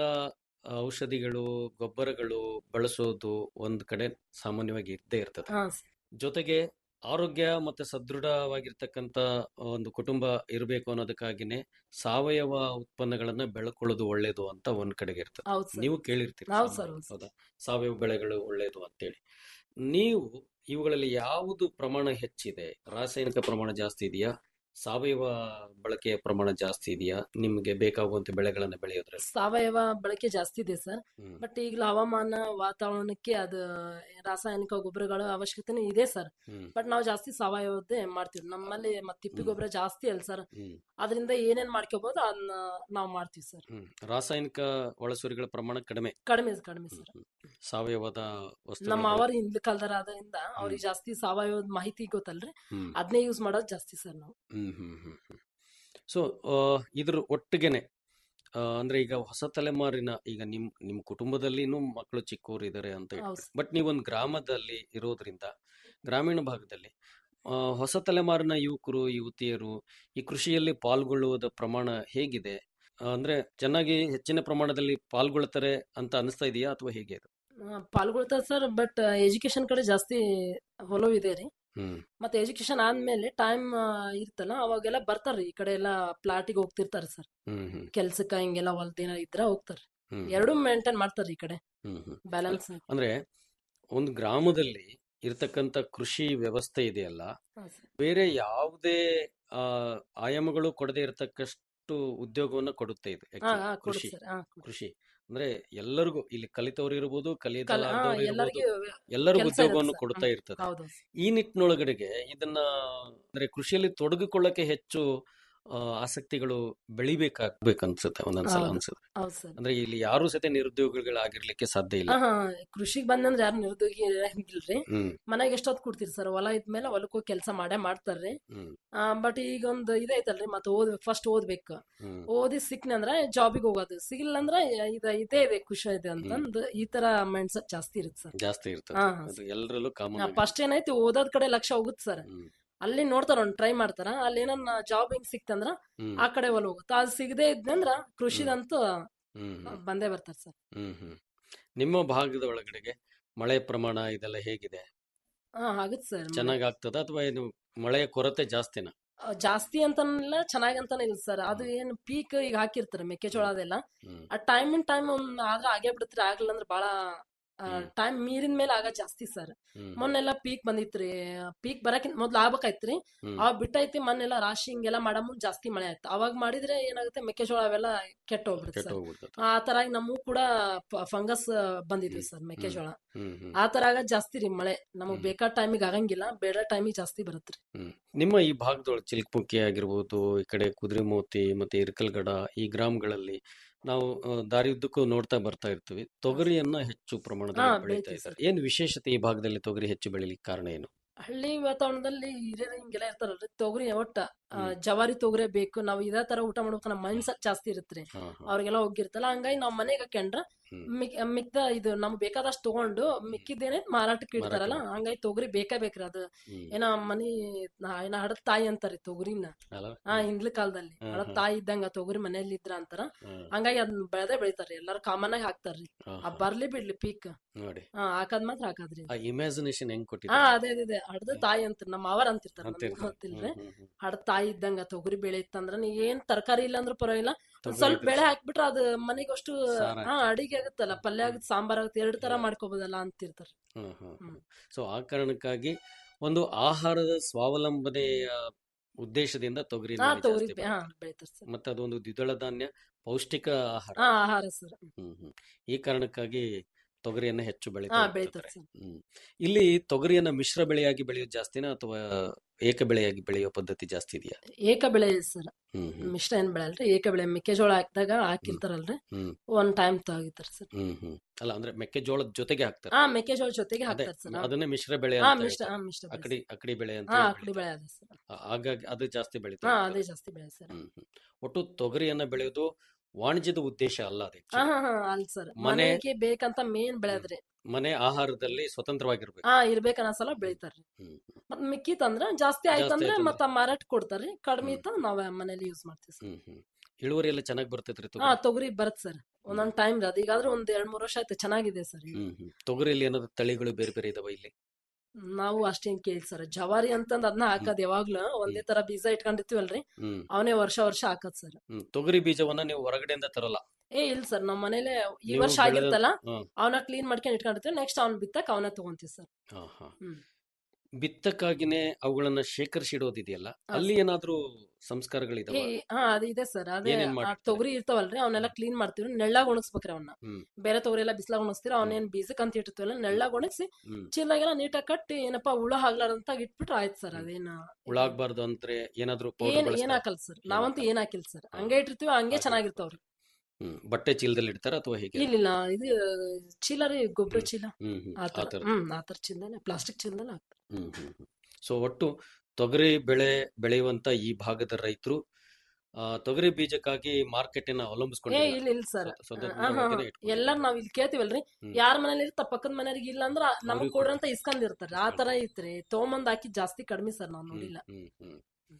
ಔಷಧಿಗಳು ಗೊಬ್ಬರಗಳು ಬಳಸೋದು ಒಂದ್ ಕಡೆ ಸಾಮಾನ್ಯವಾಗಿ ಇದ್ದೇ ಇರ್ತದೆ ಹಾ ಜೊತೆಗೆ ಆರೋಗ್ಯ ಮತ್ತೆ ಸದೃಢವಾಗಿರ್ತಕ್ಕಂಥ ಒಂದು ಕುಟುಂಬ ಇರಬೇಕು ಅನ್ನೋದಕ್ಕಾಗಿನೇ ಸಾವಯವ ಉತ್ಪನ್ನಗಳನ್ನ ಬೆಳ್ಕೊಳ್ಳೋದು ಒಳ್ಳೇದು ಅಂತ ಒಂದ್ ಕಡೆಗೆ ಇರ್ತದೆ ಹೌದ್ ಸರ್ ನೀವು ಕೇಳಿರ್ತೀರಿ ಹೌದ್ ಸರ್, ಸಾಮಾನ್ಯ, ಹೌದ್ ಸರ್. ಹೌದಾ ಸಾವಯವ ಬೆಳೆಗಳು ಒಳ್ಳೇದು ಅಂತೇಳಿ ನೀವು ಇವುಗಳಲ್ಲಿ ಯಾವುದು ಪ್ರಮಾಣ ಹೆಚ್ಚಿದೆ ರಾಸಾಯನಿಕ ಪ್ರಮಾಣ ಜಾಸ್ತಿ ಇದೆಯಾ ಸಾವಯವ ಬಳಕೆಯ ಪ್ರಮಾಣ ಜಾಸ್ತಿ ಇದೆಯಾ ನಿಮ್ಗೆ ಬೇಕಾಗುವಂತ ಬೆಳೆಗಳನ್ನ ಬೆಳೆಯೋದ್ರಲ್ಲಿ ಸಾವಯವ ಬಳಕೆ ಜಾಸ್ತಿ ಇದೆ ಸರ್ ಹ್ಮ್. ಬಟ್ ಈಗ ಹವಾಮಾನ ವಾತಾವರಣಕ್ಕೆ ಅದು ರಾಸಾಯನಿಕ ಗೊಬ್ಬರಗಳ ಅವಶ್ಯಕತೆನೂ ಇದೆ ಸರ್ ಹ್ಮ್ ಬಟ್ ನಾವು ಜಾಸ್ತಿ ಸಾವಯವದ್ದೇ ಮಾಡ್ತೀವಿ ನಮ್ಮಲ್ಲಿ ಮತ್ತೆ ತಿಪ್ಪಿ ಹ್ಮ್. ಗೊಬ್ಬರ ಜಾಸ್ತಿ ಅಲ್ಲ ಸರ್ ಹ್ಮ್ ಅದರಿಂದ ಏನೇನ್ ಮಾಡ್ಕೋಬಹುದು ಅದನ್ನ ನಾವು ಮಾಡ್ತೀವಿ ಸರ್ ಹ್ಮ್ ರಾಸಾಯನಿಕ ಒಳಸುರಿಗಳ ಪ್ರಮಾಣ ಕಡಿಮೆ ಕಡಿಮೆ ಕಡಿಮೆ ಸರ್ ಹ್ಮ್. ಸಾವಯವದ ವಸ್ತುಗಳ ನಮ್ಮ ಬಳಕೆ- ಅವರು ಹಿಂದ್ ಕಾಲದರ ಆದ್ರಿಂದ ಅವ್ರಿಗೆ ಜಾಸ್ತಿ ಸಾವಯವದ ಮಾಹಿತಿ ಗೊತ್ತಲ್ರಿ ಹ್ಮ್ ಅದನ್ನೇ ಯೂಸ್ ಮಾಡೋದು ಜಾಸ್ತಿ ಸರ್ ನಾವು ಹ್ಮ್ ಹ್ಮ್ ಹ್ಮ್ ಹ್ಮ್ ಸೊ ಇದ್ರ ಒಟ್ಟಿಗೆನೆ ಆ, ಅಂದ್ರೆ ಈಗ ಹೊಸ ತಲೆಮಾರಿನ ಈಗ ನಿಮ್ ನಿಮ್ ಕುಟುಂಬದಲ್ಲಿನೂ ಮಕ್ಕಳು ಚಿಕ್ಕವರು ಇದ್ದಾರೆ ಅಂತ ಹೌದು ಸರ್. ಬಟ್ ನೀವೊಂದು ಗ್ರಾಮದಲ್ಲಿ ಇರೋದ್ರಿಂದ ಗ್ರಾಮೀಣ ಭಾಗದಲ್ಲಿ ಆ, ಹೊಸ ತಲೆಮಾರಿನ ಯುವಕರು ಯುವತಿಯರು ಈ ಕೃಷಿಯಲ್ಲಿ ಪಾಲ್ಗೊಳ್ಳುವುದ ಪ್ರಮಾಣ ಹೇಗಿದೆ ಆ, ಅಂದ್ರೆ ಚೆನ್ನಾಗಿ ಹೆಚ್ಚಿನ ಪ್ರಮಾಣದಲ್ಲಿ ಪಾಲ್ಗೊಳ್ತಾರೆ ಅಂತ ಅನಿಸ್ತಾ ಇದೆಯಾ ಅಥವಾ ಹೇಗೆ ಅದು ಆ, ಪಾಲ್ಗೊಳ್ತಾರೆ ಸರ್ ಬಟ್ ಎಜುಕೇಶನ್ ಕಡೆ ಜಾಸ್ತಿ ಒಲವು ಇದೆ ರೀ ಹ್ಮ್ ಮತ್ತೆ ಎಜುಕೇಶನ್ ಆದ್ಮೇಲೆ ಟೈಮ್ ಇರ್ತಲ್ಲ ಅವಾಗೆಲ್ಲ ಬರ್ತಾರ್ರಿ ಈ ಕಡೆ ಎಲ್ಲ ಪ್ಲಾಟಿಗೆ ಹೋಗ್ತಿರ್ತಾರೆ ಸರ್ ಹ್ಮ್ ಹ್ಮ್ ಕೆಲ್ಸಕ್ಕ ಹಿಂಗೆಲ್ಲ ಹೊಲ್ದೇನ ಇದ್ರ ಹೋಗ್ತಾರೆ ಹ್ಮ್ ಎರಡೂ ಮೇಂಟೈನ್ ಮಾಡ್ತಾರ್ರಿ ಈ ಕಡೆ ಹ್ಮ್ ಹ್ಮ್ ಬ್ಯಾಲೆನ್ಸ್ ಅಂದ್ರೆ ಒಂದು ಗ್ರಾಮದಲ್ಲಿ ಇರತಕ್ಕಂತ ಕೃಷಿ ವ್ಯವಸ್ಥೆ ಇದೆಯಲ್ಲ ಬೇರೆ ಯಾವುದೇ ಆ ಆಯಾಮಗಳು ಕೊಡದೇ ಇರತಕ್ಕಷ್ಟು ಉದ್ಯೋಗವನ್ನ ಕೊಡುತ್ತೆ ಇದು ಹಾ actually, ಹಾ ಕೊಡು ಕೃಷಿ ಸರ್ ಹಾ ಕೊಡು. ಕೃಷಿ ಅಂದ್ರೆ ಎಲ್ಲರಿಗೂ ಇಲ್ಲಿ ಕಲಿತವ್ರು ಇರ್ಬೋದು ಕಲ- ಹಾ, ಕಲಿಯದಲಾರ್ದವ್ರು ಎಲ್ಲರಿಗೂ ಇರ್ಬೋದು ಎಲ್ಲರಿಗೂ ಕೆಲ್ಸ ಇರುತ್ತೆ ಉದ್ಯೋಗವನ್ನು ಸರ್. ಕೊಡ್ತಾ ಹ್ಮ್. ಇರ್ತದೆ ಹೌದು ಈ ನಿಟ್ಟಿನೊಳಗಡೆಗೆ ಇದನ್ನ ಅಂದ್ರೆ ಕೃಷಿಯಲ್ಲಿ ತೊಡಗಿಕೊಳ್ಳಕ್ಕೆ ಹೆಚ್ಚು ಆ, ಆಸಕ್ತಿಗಳು ಬೆಳಿಬೇಕಾಗ್ಬೇಕು ಅನ್ಸುತ್ತೆ ಒಂದೊಂದ್ಸಲ ಹೌದು. ಅನ್ಸುತ್ತೆ ಹೌದು ಸರ್ ಅಂದ್ರೆ ಇಲ್ಲಿ ಯಾರು ಸತೆ ನಿರುದ್ಯೋಗಿಗಳಾಗಿರ್ಲಿಕ್ಕೆ ಸಾಧ್ಯ ಇಲ್ಲ ಹಾ ಹಾ ಕೃಷಿಗ್ ಬಂದಂದ್ರೆ ಯಾರು ನಿರುದ್ಯೋಗಿ ಇರಂಗಿಲ್ರಿ ಹ್ಮ್ ಮನೆಗೆ ಎಷ್ಟೊತ್ತು ಕೊಡ್ತೀರಿ ಸರ್ ಹೊಲ ಇದ್ಮೇಲೆ ಹೊಲಕ್ಕೆ ಹೋಗಿ ಕೆಲಸ ಮಾಡೇ ಮಾಡ್ತಾರ್ರಿ ಹ್ಮ್ ಬಟ್ ಈಗ ಒಂದು ಇದೈತಲ್ರಿ ಮತ್ತೆ ಓದ್ ಫಸ್ಟ್ ಓದ್ಬೇಕು ಹ್ಮ್ ಓದಿ ಸಿಕ್ನೆ ಅಂದ್ರೆ ಜಾಬಿಗೆ ಹೋಗೋದು ಸಿಗಿಲ್ಲ ಅಂದ್ರೆ ಇದ ಇದೇ ಇದೆ ಖುಷಿ ಇದೆ ಅಂತಂದು ಈ ತರ ಮೈಂಡ್ ಸೆಟ್ ಜಾಸ್ತಿ ಇರುತ್ತೆ ಸರ್ ಜಾಸ್ತಿ ಇರ್ತದೆ ಹಾ, ಹಾ, ಅದು ಎಲ್ಲರಲ್ಲೂ ಕಾಮನ್ ಫಸ್ಟ್ ಏನೈತಿ ಓದೋದ್ ಕಡೆ ಲಕ್ಷ ಹೋಗುತ್ತೆ ಸರ್ ಹ್ಮ್ ಅಲ್ಲಿ ನೋಡ್ತಾರ ಒಂದ್ ಟ್ರೈ ಮಾಡ್ತಾರ ಅಲ್ಲಿ ಏನನ್ನ ಜಾಬ್ ಹಿಂಗ್ ಸಿಕ್ತಂದ್ರ ಹ್ಮ್ ಆ ಕಡೆ ಒಲ ಹೋಗುತ್ತೆ ಅದು ಸಿಗದೆ ಇದ್ದಂದ್ರ ಕೃಷಿದಂತೂ ಹ್ಮ್ ಹ್ಮ್ ಬಂದೇ ಬರ್ತಾರ ಸರ್ ಹ್ಮ್ ಹ್ಮ್ ನಿಮ್ಮ ಭಾಗದ ಒಳಗಡೆಗೆ ಮಳೆ ಪ್ರಮಾಣ ಇದೆಲ್ಲ ಹೇಗಿದೆ ಹಾ ಆಗುತ್ತೆ ಸರ್ ಚೆನ್ನಾಗ್ ಆಗ್ತದ ಅಥವಾ ಏನು ಮಳೆಯ ಕೊರತೆ ಜಾಸ್ತಿನ ಜಾಸ್ತಿ ಅಂತಾನಿಲ್ಲ ಚೆನ್ನಾಗಿ ಅಂತಾನೆ ಇಲ್ಲ ಸರ್ ಅದು ಏನ್ ಪೀಕ್ ಈಗ ಹಾಕಿರ್ತಾರೆ ಮೆಕ್ಕೆಜೋಳ ಅದೆಲ್ಲ ಹ್ಮ್ ಆ ಟೈಮ್ ಇನ್ ಟೈಮ್ ಆದ್ರೆ ಆಗೇ ಬಿಡುತ್ತೆ ಆಗ್ಲಿಲ್ಲ ಅಂದ್ರೆ ಬಹಳ ಹ್ಮ್. ಟೈಮ್ ಮೀರಿದ ಮೇಲೆ ಆಗ ಜಾಸ್ತಿ ಸರ್ ಹ್ಮ್ ಮೊನ್ನೆಲ್ಲ ಪೀಕ್ ಬಂದಿತ್ರಿ ಪೀಕ್ ಬರಕಿಂತ ಮೊದ್ಲು ಆಗ್ಬೇಕಾಯ್ತ್ರಿ ಹ್ಮ್ ಅವಾಗ ಬಿಟ್ಟೈತಿ ಮೊನ್ನೆಲ್ಲ ರಾಶಿ ಹಿಂಗೆಲ್ಲ ಮಾಡ ಮುಂದ್ ಜಾಸ್ತಿ ಮಳೆ ಆಯ್ತು ಅವಾಗ ಮಾಡಿದ್ರೆ ಏನಾಗುತ್ತೆ ಮೆಕ್ಕೆಜೋಳ ಅವೆಲ್ಲ ಕೆಟ್ಟ ಹೋಗ್ಬಿಡುತ್ತೆ ಕೆಟ್ಟ ಸರ್ ಹೋಗ್ಬಿಡ್ತದೆ ಆ ತರ ಆಗಿ ನಮಗೂ ಕೂಡ ಫಂಗಸ್ ಬಂದಿದ್ವಿ ಸರ್ ಮೆಕ್ಕೆಜೋಳ ಹ್ಮ್ ಹ್ಮ್ ಆ ತರ ಆಗ ಜಾಸ್ತಿ ರೀ ಮಳೆ ನಮಗ್ ಹ್ಮ್. ಬೇಕಾದ ಟೈಮಿಗೆ ಆಗಂಗಿಲ್ಲ ಬೇಡ ಟೈಮಿಗೆ ಜಾಸ್ತಿ ಬರುತ್ತೆ ಹ್ಮ್ ನಿಮ್ಮ ಈ ಭಾಗದೊಳಗೆ ಚಿಲ್ಕಪುಕ್ಕಿ ಆಗಿರ್ಬೋದು ಈ ಕಡೆ ಕುದುರೆಮೋತಿ ಮತ್ತೆ ಇರ್ಕಲ್ಗಡ ಈ ಗ್ರಾಮಗಳಲ್ಲಿ ನಾವು ಆ, ದಾರಿ ಉದ್ದಕ್ಕೂ ನೋಡ್ತಾ ಬರ್ತಾ ಇರ್ತೀವಿ ತೊಗರಿಯನ್ನ ಹೆಚ್ಚು ಹಾ, ಪ್ರಮಾಣದಲ್ಲಿ ಬೆಳೀತಾ ಬೆಳಿತೀವಿ ಇದ್ದಾರೆ ಏನ್ ವಿಶೇಷತೆ ಈ ಭಾಗದಲ್ಲಿ ತೊಗರಿ ಹೆಚ್ಚು ಬೆಳಿಲಿಕ್ಕೆ ಕಾರಣ ಏನು ಹಳ್ಳಿ ವಾತಾವರಣದಲ್ಲಿ ಹಿರಿಯರು ಹಿಂಗೆಲ್ಲ ಇರ್ತಾರಲ್ರಿ ತೊಗರಿ ಒಟ್ಟ ಆ, ಹ್ಮ್. ಜವಾರಿ ತೊಗರಿ ಬೇಕು ನಾವು ಇದೇ ತರ ಊಟ ಮಾಡ್ಬೇಕು ನಮ್ಮ ಮೈಂಡ್ ಸೆಟ್ ಜಾಸ್ತಿ ಇರುತ್ತೆ ಹಾ ಹಾ ಅವ್ರಿಗೆಲ್ಲ ಹೋಗಿರ್ತಲ್ಲ ಹಂಗಾಗಿ ನಾವ್ ಮನೆಗೆ ಹಾಕೊಂಡ್ರ ಹ್ಮ್. ಮಿಕ್ ಮಿಕ್ದ ಇದು ನಮ್ಗ್ ಬೇಕಾದಷ್ಟು ತಗೊಂಡು ಮಿಕ್ಕಿದ್ದೇನೆ ಮಾರಾಟಕ್ಕೆ ಇಡ್ತಾರಲ್ಲ ಮಾರಾಟ. ಹಂಗಾಗಿ ತೊಗರಿ ಬೇಕೇ ಬೇಕ್ರಿ ಅದು ಹ್ಮ್ ಏನ ಮನಿ ನಾ- ಏನ ಹಡದ್ ತಾಯಿ ಅಂತಾರಿ ತೊಗರಿನ ಅಲ್ಲ ಆ ಹಿಂದ್ಲ ಕಾಲದಲ್ಲಿ ಹ್ಮ್, ಹಡದ್ ಹ್ಮ್. ತಾಯಿ ಇದ್ದಂಗ ತೊಗರಿ ಮನೇಲಿ ಇದ್ರ ಅಂತಾರ ಹ್ಮ್. ಹಂಗಾಗಿ ಅದನ್ನ ಬೆಳೆದೇ ಬೆಳಿತಾರ್ರಿ ಎಲ್ಲಾರು ಕಾಮನ್ ಆಗಿ ಹಾಕ್ತಾರ್ರಿ ಹಾ, ಆ ಹಾ. ಬರ್ಲಿ ಬಿಡ್ಲಿ ಪೀಕ್ ನೋಡಿ ಹಾ ಹಾಕದ್ ಮಾತ್ರ ಹಾಕದ್ರಿ ಆ ಇಮ್ಯಾಜಿನೇಷನ್ ಹೆಂಗ್ ಹಾ ಕೊಟ್ಟಿದ್ದಾರೆ ಅದೇ ಅದೇ ಅದೇ ಹಡ್ದ ತಾಯಿ ಅಂತಾರ ನಮ್ಮ ಅವರ್ ಅಂತಿರ್ತಾರ ಅಂತ ನಮ್ಗ್ ಇರ್ತದೆ. ಗೊತ್ತಿಲ್ರಿ ಹ್ಮ್, ಹ್ಮ್, ಹ್ಮ್. ಹಡದ್ ತಾಯಿ ಇದ್ದಂಗ ತೊಗರಿ ಬೆಳೆ ಇತ್ತಂದ್ರ ನೀ ಏನ್ ತರಕಾರಿ ಇಲ್ಲ ಅಂದ್ರೂ ಪರವಾಗಿಲ್ಲ ಒಂದ್ ತೊಗರಿ ಸ್ವಲ್ಪ ಇದ್ರೆ ಬೆಳೆ ಹಾಕ್ಬಿಟ್ರ ಅದು ಮನೆಗೆ ಅಷ್ಟು ಸಾರ ಹಾ ಅಡಿಗೆ ಆಗುತ್ತಲ್ಲ ಪಲ್ಯ ಆಗುತ್ತೆ ಸಾಂಬಾರ್ ಆಗುತ್ತೆ ಎರಡು ತರ ಮಾಡ್ಕೋಬಹುದಲ್ಲ ಅಂತಿರ್ತಾರ ಹ್ಮ್, ಹ್ಮ್, ಹ್ಮ್. ಹ್ಮ್. ಸೊ ಆ ಕಾರಣಕ್ಕಾಗಿ ಒಂದು ಆಹಾರದ ಸ್ವಾವಲಂಬನೆಯ ಉದ್ದೇಶದಿಂದ ತೊಗರಿ ಹಾ ಜಾಸ್ತಿ ತೊಗರಿ ಬೆಳೀತಾರೆ. ಹಾ ಬೆಳಿತಾರ ಸರ್ ಮತ್ತೆ ಅದೊಂದು ದ್ವಿದಳ ಧಾನ್ಯ ಪೌಷ್ಟಿಕ ಆಹಾರ ಹಾ ಆಹಾರ ಸರ್ ಹ್ಮ್ ಹ್ಮ್. ಈ ಕಾರಣಕ್ಕಾಗಿ ತೊಗರಿಯನ್ನ ಹೆಚ್ಚು ಬೆಳೀತಾ ಹಾ ಹೋಗ್ತಿರ್ತಾರೆ. ಬೆಳಿತಾರ ಸರ್ ಹ್ಮ್ ಇಲ್ಲಿ ತೊಗರಿಯನ್ನ ಮಿಶ್ರ ಬೆಳೆಯಾಗಿ ಬೆಳೆಯೋದು ಜಾಸ್ತಿನಾ ಅಥವಾ ಏಕ ಬೆಳೆಯಾಗಿ ಬೆಳೆಯೋ ಪದ್ಧತಿ ಜಾಸ್ತಿ ಇದೆಯಾ ಏಕ ಬೆಳೆ ಸರ್ ಹ್ಮ್ ಹ್ಮ್ ಮಿಶ್ರ ಏನ್ ಬೆಳೆಯಲ್ರಿ ಏಕ ಬೆಳೆ ಮೆಕ್ಕೆಜೋಳ ಹಾಕಿದಾಗ ಹಾಕಿರ್ತಾರಲ್ರಿ ಹ್ಮ್ ಒಂದ್ ಟೈಮ್ ತಗಿತಾರ ಸರ್ ಹ್ಮ್ ಹ್ಮ್ ಅಲ್ಲ ಅಂದ್ರೆ ಮೆಕ್ಕೆಜೋಳದ ಜೊತೆಗೆ ಹಾಕ್ತಾರೆ ಹಾ ಮೆಕ್ಕೆಜೋಳ ಜೊತೆಗೆ ಅದೇ ಹಾಕ್ತಾರ ಸರ್ ಅದನ್ನೇ ಮಿಶ್ರ ಬೆಳೆ ಹಾ ಅಂತ ಮಿಶ್ರ ಹೇಳ್ತಾರೆ. ಹಾ ಮಿಶ್ರ ಬೆಳೆ ಅಕಡಿ ಅಕಡಿ ಬೆಳೆ ಅಂತ ಹಾ ಹೇಳಿ ಅಕಡಿ ಬೆಳೆ ಅದ ಸರ್ ಆ- ಹಾಗಾಗಿ ಅದು ಜಾಸ್ತಿ ಬೆಳೀತಾ ಹಾ ಹೋಗ್ತದೆ. ಅದೇ ಜಾಸ್ತಿ ಬೆಳೆ ಸರ್ ಹ್ಮ್ ಹ್ಮ್. ಒಟ್ಟು ತೊಗರಿಯನ್ನ ಬೆಳೆಯೋದು ವಾಣಿಜ್ಯದ ಉದ್ದೇಶ ಅಲ್ಲ ಅದು ಹಾ actually. ಹಾ ಹಾ ಅಲ್ ಸರ್ ಮನೆ- ಮನೆಗೆ ಬೇಕಂತ ಮೇನ್ ಬೆಳೆದ್ರಿ ಮನೆ ಆಹಾರದಲ್ಲಿ ಸ್ವತಂತ್ರವಾಗಿರ್ಬೇಕು ಹಾ ಇರ್ಬೇಕ ಅನ್ಸಲ ಬೆಳಿತಾರ್ರಿ ಹ್ಮ್ ಮತ್ ಮಿಕ್ಕಿತಂದ್ರ ಜಾಸ್ತಿ ಆಯ್ತಂದ್ರ ಆಯ್ತಂದ್ರೆ- ಮತ್ತ ಮಾರಾಟ ಕೊಡ್ತಾರ್ರಿ ಕಡಿಮೆ ಹ್ಮ್. ಇತ್ತ ನಾವ್ ಮನೇಲಿ ಯೂಸ್ ಮಾಡ್ತೀವಿ ಸರ್ ಹ್ಮ್ ಹ್ಮ್ ಇಳುವರಿ ಎಲ್ಲ ಚೆನ್ನಾಗಿ ಬರ್ತೈತ್ರಿ ಹಾ ತೊಗರಿ ತೊಗರಿ ಬರತ್ ಸರ್ ಒಂದೊಂದ್ ಟೈಮ್ ಅದು ಈಗಾದ್ರೂ ಒಂದ್ ಎರಡ್ ಮೂರ್ ವರ್ಷ ಆಯ್ತು ಚೆನ್ನಾಗಿದೆ ಸರ್ ಈಗ. ಹ್ಮ್ ಹ್ಮ್ ತೊಗರಿಯಲ್ಲಿ ಏನಾದ್ರು ತಳಿಗಳು ಬೇರೆ ಬೇರೆ ಇದಾವ ಇಲ್ಲಿ ನಾವು ಅಷ್ಟೇನ್ ಕೇಳಿ ಸರ್ ಜವಾರಿ ಅಂತಂದ್ ಅದನ್ನ ಹಾಕದ್ ಯಾವಾಗ್ಲೂ ಒಂದೇ ತರ ಬೀಜ ಇಟ್ಕೊಂಡಿರ್ತೀವಲ್ರಿ ಹ್ಮ್ ಅವನೇ ವರ್ಷ ವರ್ಷ ಹಾಕದ್ ಸರ್ ಹ್ಮ್ ತೊಗರಿ ಬೀಜವನ್ನ ನೀವು ಹೊರಗಡೆಯಿಂದ ತರಲ್ಲ ಏ ಇಲ್ಲ ಸರ್ ನಮ್ಮ ಮನೇಲೆ ಈ ನೀವು ವರ್ಷ ಬೆಳೆದ- ಆಗಿರ್ತಲ್ಲ ಹ್ಮ್. ಅವನ ಕ್ಲೀನ್ ಮಾಡ್ಕೊಂಡ್ ಇಟ್ಕೊಂಡಿರ್ತೀವಿ ನೆಕ್ಸ್ಟ್ ಅವ್ನ ಬಿತ್ತಕ್ ಅವನ ತಗೊಂತೀವಿ ಸರ್ ಹಾ ಹಾ ಹ್ಮ್. ಬಿತ್ತಕ್ಕಾಗಿನೇ ಅವುಗಳನ್ನ ಶೇಖರಿಸಿಡೋದಿದೆಯಲ್ಲ ಹಾ, ಅಲ್ಲಿ ಏನಾದ್ರೂ ಸಂಸ್ಕಾರಗಳಿದಾವ ಏ ಹಾ ಅದು ಇದೆ ಸರ್ ಅದೇ ಏನೇನ್ ಆ ಮಾಡಿರ್ತಾರೆ? ತೊಗರಿ ಇರ್ತಾವಲ್ರಿ ಅವನ್ನೆಲ್ಲ ಕ್ಲೀನ್ ಮಾಡ್ತೀವಿ ನೆಳ್ಳಾಗ ಒಣಗಿಸ್ಬೇಕ್ರಿ ಅವನ್ನ ಹ್ಮ್ ಬೇರೆ ತೊಗರಿ ಎಲ್ಲ ಬಿಸ್ಲಾಗ ಒಣಗಿಸ್ತೀರ ಅವನೇನ್ ಬೀಜಕ್ ಅಂತ ಇಟ್ಟಿರ್ತೀವಲ್ಲ ನೆಳ್ಳಾಗ ಒಣಗಿಸಿ ಹ್ಮ್ ಚೀಲಾಗೆಲ್ಲ ನೀಟಾಗಿ ಕಟ್ಟಿ ಏನಪ್ಪಾ ಹುಳ ಆಗ್ಲಾರಂತ ಇಟ್ಬಿಟ್ರೆ ಆಯ್ತು ಸರ್ ಹ್ಮ್. ಅದೇನ ಹುಳಾಗ್ಬಾರ್ದು ಅಂದ್ರೆ ಏನಾದ್ರೂ ಏನ್ ಪೌಡರ್ ಏನ್ ಹಾಕಲ್ಲ ಸರ್ ನಾವಂತೂ ಏನ್ ಹಾಕಿಲ್ಲ ಸರ್ ಹಂಗೆ ಇಟ್ಟಿರ್ತೀವಿ ಹಂಗೆ ಹಾಗೆ. ಚೆನ್ನಾಗಿರ್ತಾವ್ರಿ ಹ್ಮ್ ಬಟ್ಟೆ ಚೀಲದಲ್ಲಿ ಇಡ್ತಾರ ಅಥವಾ ಹೇಗೆ ಇಲ್ಲ ಇದು ಚೀಲ ರೀ ಗೊಬ್ಬರ ಚೀಲ ಹ್ಮ್ ಹ್ಮ್ ಆ ಆತರ ಥರ ಹ್ಮ್ ಆತರ ಚೀಲನೇ ಪ್ಲಾಸ್ಟಿಕ್ ಚೀಲದಲ್ಲಿ ಹಾಕ್ತಾರೆ ಹ್ಮ್ ಹ್ಮ್ ಸೊ ಒಟ್ಟು ತೊಗರಿ ಬೆಳೆ ಬೆಳೆಯುವಂತ ಈ ಭಾಗದ ರೈತರು ಆ, ತೊಗರಿ ಬೀಜಕ್ಕಾಗಿ ಮಾರ್ಕೆಟಿನ ಏ ಅವಲಂಬಿಸ್ಕೊಂಡಿಲ್ಲ ಇಲ್ಲ ಇಲ್ಲ ಸರ್ ಸ್ವ- ಸ್ವತಂತ್ರವಾಗಿನೇ ಇಟ್ಕೊಂಡಿದ್ದೀರಾ. ಎಲ್ಲಾರು ನಾವ್ ಇಲ್ಲಿ ಕೇಳ್ತೀವಲ್ರಿ ಹ್ಮ್. ಯಾರ ಮನೇಲಿ ಇರ್ತ ಪಕ್ಕದ ಮನೆಯವ್ರಿಗೆ ಇಲ್ಲ ಅಂದ್ರ ನಮಗ್ ಅವ್ರಿಗೂ ಕೊಡ್ರಿ ಅಂತ ಇಸ್ಕೊಂಡಿರ್ತಾರ ಆ ತರ ಐತ್ರಿ ತೊಗೊಂಬಂದ್ ಹಾಕಿ ಜಾಸ್ತಿ ಕಡಿಮೆ ಸರ್ ನಾವ್ ನೋಡಿಲ್ಲ ಹ್ಮ್ ಹ್ಮ್